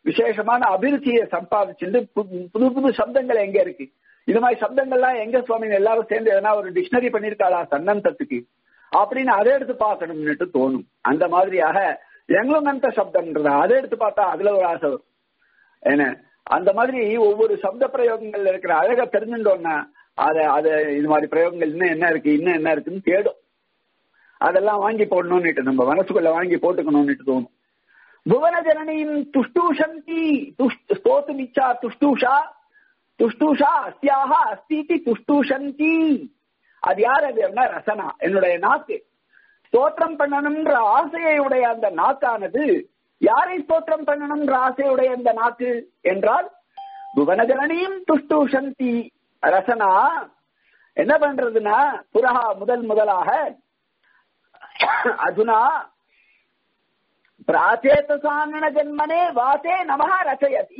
விசேஷமான அபிருச்சியை சம்பாதிச்சுட்டு புது புது சப்தங்கள் எங்க இருக்கு இது மாதிரி சப்தங்கள்லாம் எங்க சுவாமி எல்லாரும் சேர்ந்து எதனா ஒரு டிக்ஷனரி பண்ணிருக்காளா சன்னந்தத்துக்கு அப்படின்னு அதை எடுத்து பார்க்கணும்னுட்டு தோணும் அந்த மாதிரியாக எங்களுங்கந்த சப்தம்ன்றத அதை எடுத்து பார்த்தா அதுல ஒரு ஆசை வரும் என்ன அந்த மாதிரி ஒவ்வொரு சப்த பிரயோகங்கள்ல இருக்கிற அழகை தெரிஞ்சுட்டோம்னா அத அத இது மாதிரி பிரயோகங்கள் இன்னும் என்ன இருக்கு இன்னும் என்ன இருக்குன்னு தேடும் அதெல்லாம் வாங்கி போடணும்னுட்டு நம்ம மனசுக்குள்ள வாங்கி போட்டுக்கணும்னுட்டு தோணும் புவன ஜனனியின் துஷ்டூஷந்தி ஸ்தோத்துமிச்சா துஷ்டூஷா துஷ்டூஷா அஸ்தியாக அஸ்தீதி துஷ்டூஷந்தி அது யார் அது என்ன ரசனா என்னுடைய நாக்கு ஸ்தோத்திரம் பண்ணணும்ன்ற ஆசையை உடைய அந்த நாக்கானது யாரை ஸ்தோத்திரம் பண்ணணும்ன்ற ஆசையுடைய அந்த நாக்கு என்றால் புவனஜனனியும் துஷ்டூஷந்தி ரசனா என்ன பண்றதுன்னா புரஹா முதல் முதலாக அதுனா பிராச்சேதாங்கன ஜென்மனே வாசே நமஹா ரச்சயதி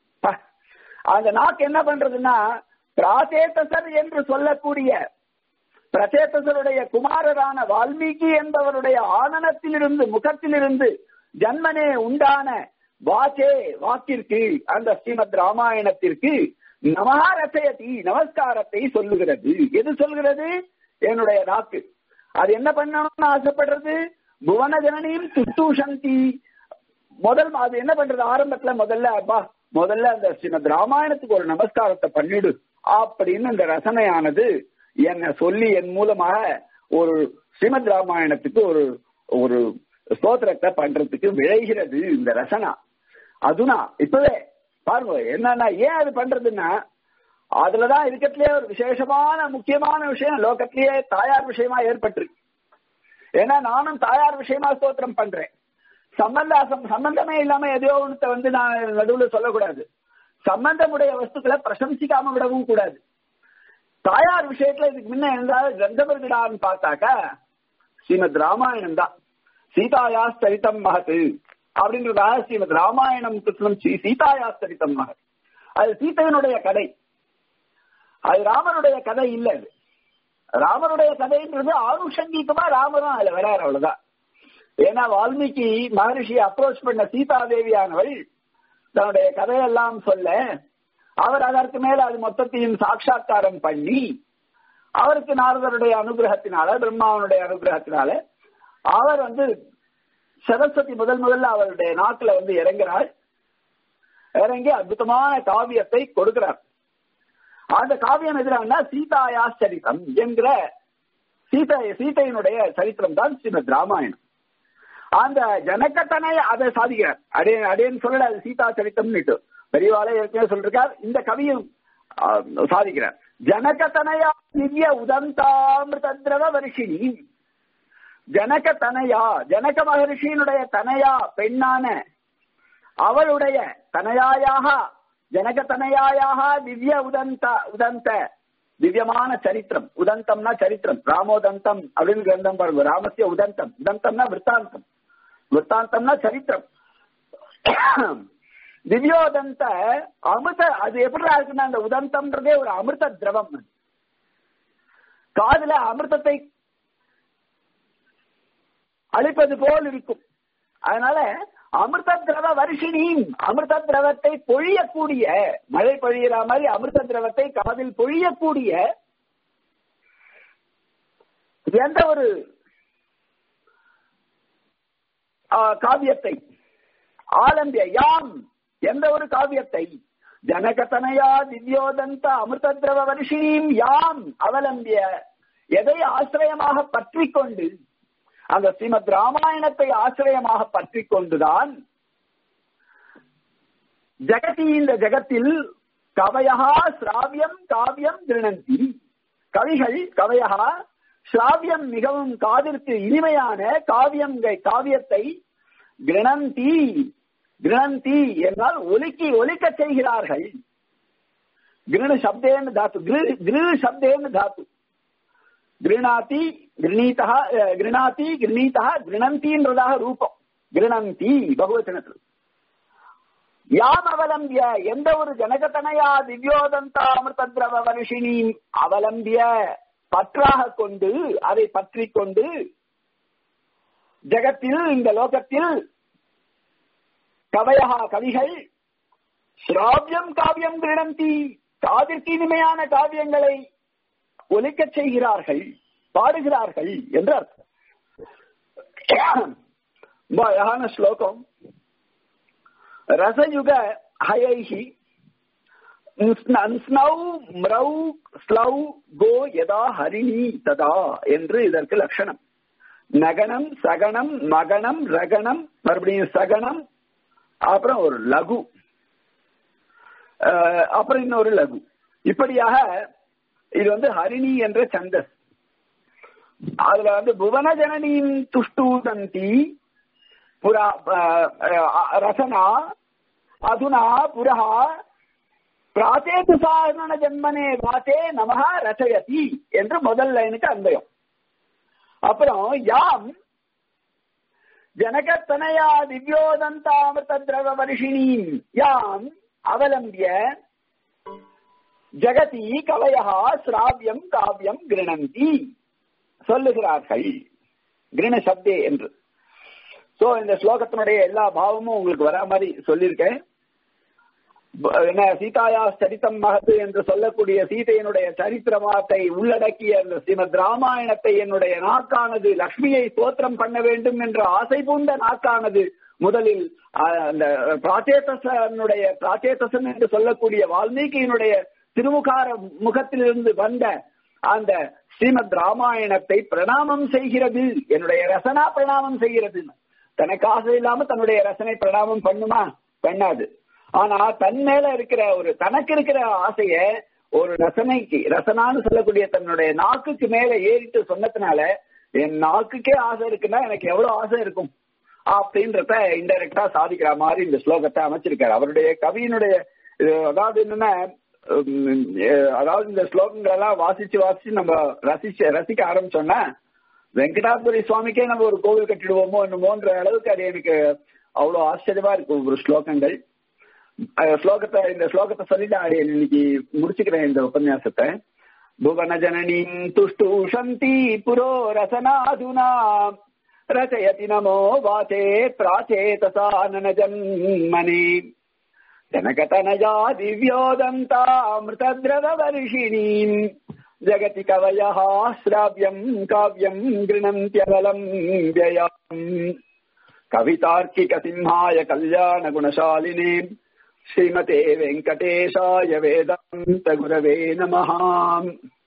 அந்த நாக்கு என்ன பண்றதுன்னா பிராச்சேதசர் என்று சொல்லக்கூடிய பிரச்சேதசருடைய குமாரரான வால்மீகி என்பவருடைய ஆனனத்திலிருந்து முகத்திலிருந்து ஜன்மனே உண்டான வாச்சே வாக்கிற்கு அந்த ஸ்ரீமத் ராமாயணத்திற்கு நமஹா ரச்சயதி நமஸ்காரத்தை சொல்லுகிறது எது சொல்கிறது என்னுடைய நாக்கு அது என்ன பண்ணணும்னு ஆசைப்படுறது புவன ஜனனியும் துஷ்டூஷந்தி முதல் அது என்ன பண்றது ஆரம்பத்துல முதல்ல அப்பா முதல்ல அந்த ஸ்ரீமத் ராமாயணத்துக்கு ஒரு நமஸ்காரத்தை பண்ணிடு அப்படின்னு அந்த ரசனையானது என்ன சொல்லி என் மூலமாக ஒரு ஸ்ரீமத் ராமாயணத்துக்கு ஒரு ஒரு ஸ்தோத்திரத்தை பண்றதுக்கு விளைகிறது இந்த ரசனா அதுனா இப்பவே பாருங்க என்னன்னா ஏன் அது பண்றதுன்னா அதுலதான் இருக்கிறதுலயே ஒரு விசேஷமான முக்கியமான விஷயம் லோகத்திலேயே தாயார் விஷயமா ஏற்பட்டிருக்கு ஏன்னா நானும் தாயார் விஷயமா ஸ்தோத்திரம் பண்றேன் சம்பந்த சம்பந்தமே இல்லாம எதையோ ஒன்றத்தை வந்து நான் நடுவுல சொல்லக்கூடாது சம்பந்தமுடைய வஸ்துக்களை பிரசம்சிக்காம விடவும் கூடாது தாயார் விஷயத்துல இதுக்கு முன்ன இருந்தால் கிரந்தபர்கிடான்னு பார்த்தாக்கா ஸ்ரீமத் ராமாயணம் தான் சீதாயா சரித்தம் மகத்து அப்படின்றதாக ஸ்ரீமத் ராமாயணம் கிருஷ்ணம் ஸ்ரீ சீதாயா சரித்தம் மகத் அது சீதையனுடைய கதை அது ராமனுடைய கதை இல்ல அது ராமனுடைய கதைன்றது ஆணுஷங்கீகமா ராமரும் அதுல வராரு அவ்வளவுதான் ஏன்னா வால்மீகி மகரிஷி அப்ரோச் பண்ண சீதா தேவியானவள் தன்னுடைய கதையெல்லாம் சொல்ல அவர் அதற்கு மேல அது மொத்தத்தையும் சாட்சா்காரம் பண்ணி அவருக்கு நாரதருடைய அனுகிரகத்தினால பிரம்மாவனுடைய அனுகிரகத்தினால அவர் வந்து சரஸ்வதி முதல் முதல்ல அவருடைய நாட்டுல வந்து இறங்குறாள் இறங்கி அற்புதமான காவியத்தை கொடுக்கிறார் அந்த காவியம் எதிரான சீதாயா சரித்திரம் என்கிற சீதை சீதையினுடைய சரித்திரம் தான் ஸ்ரீமத் ராமாயணம் அந்த ஜனக்கத்தனை அதை சாதிக்கிறார் அடே அடேன்னு சொல்லல அது சீதா சரித்தம்னுட்டு பெரியவாளே ஏற்கனவே சொல்லிருக்கார் இந்த கவியும் சாதிக்கிறார் ஜனகதனையா திவ்ய உதந்தாமிருதந்திரவ வருஷினி ஜனக தனையா ஜனக மகரிஷியினுடைய தனையா பெண்ணான அவளுடைய தனையாயாக ஜனக தனையாயாக திவ்ய உதந்த உதந்த திவ்யமான சரித்திரம் உதந்தம்னா சரித்திரம் ராமோதந்தம் அப்படின்னு கிரந்தம் பாருங்க ராமசிய உதந்தம் உதந்தம்னா விற்த்தாந்தம் விற்த்தாந்தம்னா சரித்திரம் திவ்யோதந்த அமிர்த அது எப்படி இருக்குன்னா அந்த உதந்தம்ன்றதே ஒரு அமிர்த திரவம் காதுல அமிர்தத்தை அழிப்பது போல் இருக்கும் அதனால அமிர்த திரவ வருஷினி அமிர்த திரவத்தை பொழியக்கூடிய மழை பொழியிற மாதிரி அமிர்த திரவத்தை காதில் பொழியக்கூடிய எந்த ஒரு காவியத்தை ஆலம்பிய யாம் எந்த ஒரு காவியத்தை ஜனகதனையா திவ்யோதந்த அமிர்த திரவ வருஷினியும் யாம் அவலம்பிய எதை ஆசிரியமாக பற்றி கொண்டு அந்த ஸ்ரீமத் ராமாயணத்தை ஆசிரியமாக பற்றி கொண்டுதான் ஜெகதி இந்த ஜெகத்தில் கவயகா சிராவியம் காவியம் திருணந்தி கவிகள் கவயகா சிராவியம் மிகவும் காதிற்கு இனிமையான காவியம் காவியத்தை கிரணந்தி கிரணந்தி என்றால் ஒலிக்கி ஒலிக்க செய்கிறார்கள் கிருணு சப்தேன்னு தாத்து கிரு சப்தேன்னு தாத்து கிருணாதி கிருணீதா கிருணாதி கிருணீதா கிருணந்தின்றதாக ரூபம் கிருணந்தி பகுவச்சனத்தில் யாம் அவலம்பிய எந்த ஒரு ஜனகதனையா திவ்யோதந்த அமிர்த திரவ வருஷினி அவலம்பிய பற்றாக கொண்டு அதை பற்றி கொண்டு ஜெகத்தில் இந்த லோகத்தில் கவையகா கவிகள் சிராவியம் காவியம் கிரணந்தி காதிற்கு இனிமையான காவியங்களை ஒலிக்கச் செய்கிறார்கள் பாடுகிறார்கள் என்று அர்த்தம் ரொம்ப அழகான ஸ்லோகம் ரசயுக ஹயைஹி ஸ்னௌ ம்ரௌ ஸ்லௌ கோ யதா ஹரிணி ததா என்று இதற்கு லட்சணம் நகனம் சகனம் மகனம் ரகணம் மறுபடியும் சகனம் அப்புறம் ஒரு லகு அஹ், அப்புறம் இன்னொரு லகு இப்படியாக இது வந்து ஹரிணி என்ற சந்தஸ் அதுல வந்து புவன ஜனனியின் துஷ்டூதந்தி புரா அஹ், அஹ், ரசனா அதுனா புரஹா பிராச்சேது சாரண ஜன்மனே வாத்தே நமஹ ரசயதி என்று முதல் லைனுக்கு அன்பயம் அப்புறம் யாம் ஜனகத்தனயா திவ்யோதந்தாமிருத திரவ வருஷிணி யாம் அவலம்பிய ஜகதி கவயா சிராவியம் காவியம் கிருணந்தி சொல்லுகிறார்கள் கிருண சப்தே என்று சோ இந்த ஸ்லோகத்தினுடைய எல்லா பாவமும் உங்களுக்கு வரா மாதிரி சொல்லியிருக்கேன் ப- என்ன சீதாயா சரித்தம் மகத்து என்று சொல்லக்கூடிய சீதையினுடைய சரித்திரமாத்தை உள்ளடக்கிய அந்த ஸ்ரீமத் ராமாயணத்தை என்னுடைய நாக்கானது லக்ஷ்மியை ஸ்தோத்திரம் பண்ண வேண்டும் என்ற ஆசை பூண்ட நாக்கானது முதலில் அஹ், அந்த பிராச்சேதசனுடைய பிராச்சேதசன் என்று சொல்லக்கூடிய வால்மீகியினுடைய திருமுகார முகத்திலிருந்து வந்த அந்த ஸ்ரீமத் ராமாயணத்தை பிரணாமம் செய்கிறது என்னுடைய ரசனா பிரணாமம் செய்கிறது தனக்கு ஆசை இல்லாம தன்னுடைய ரசனை பிரணாமம் பண்ணுமா பண்ணாது ஆனா தன் மேல இருக்கிற ஒரு தனக்கு இருக்கிற ஆசைய ஒரு ரசனைக்கு ரசனான்னு சொல்லக்கூடிய தன்னுடைய நாக்குக்கு மேல ஏறிட்டு சொன்னதுனால என் நாக்குக்கே ஆசை இருக்குன்னா எனக்கு எவ்வளவு ஆசை இருக்கும் அப்படின்றத இன்டைரக்டா சாதிக்கிற மாதிரி இந்த ஸ்லோகத்தை அமைச்சிருக்காரு அவருடைய கவியினுடைய இது அதாவது என்னன்னா உம், அஹ், அதாவது இந்த ஸ்லோகங்கள் எல்லாம் வாசிச்சு வாசிச்சு நம்ம ரசிச்சு ரசிக்க ஆரம்பிச்சோம்னா வெங்கடாபுரி சுவாமிக்கே நம்ம ஒரு கோவில் கட்டிடுவோமோ என்னமோன்ற அளவுக்கு அது எனக்கு அவ்வளவு ஆச்சரியமா இருக்கு ஒரு ஸ்லோகங்கள் அஹ் ஸ்லோகத்தை இந்த ஸ்லோகத்தை சொல்லி நான் இன்னைக்கு முடிச்சுக்கிறேன் இந்த உபன்யாசத்தை புவன ஜனனீம் துஷ்டூஷந்தி புரோ ரசனாதுனா ரச்சயதி நமோ வாசே பிராச்சேதசானன ஜன்மனி जनकतनया दिव्योदन्तामृतद्रववर्षिणीम् जगति कवयः श्राव्यम् काव्यम् गृणन्त्यबलम् व्ययाम् कवितार्किकसिंहाय कल्याणगुणशालिने श्रीमते वेङ्कटेशाय वेदान्तगुरवे नमः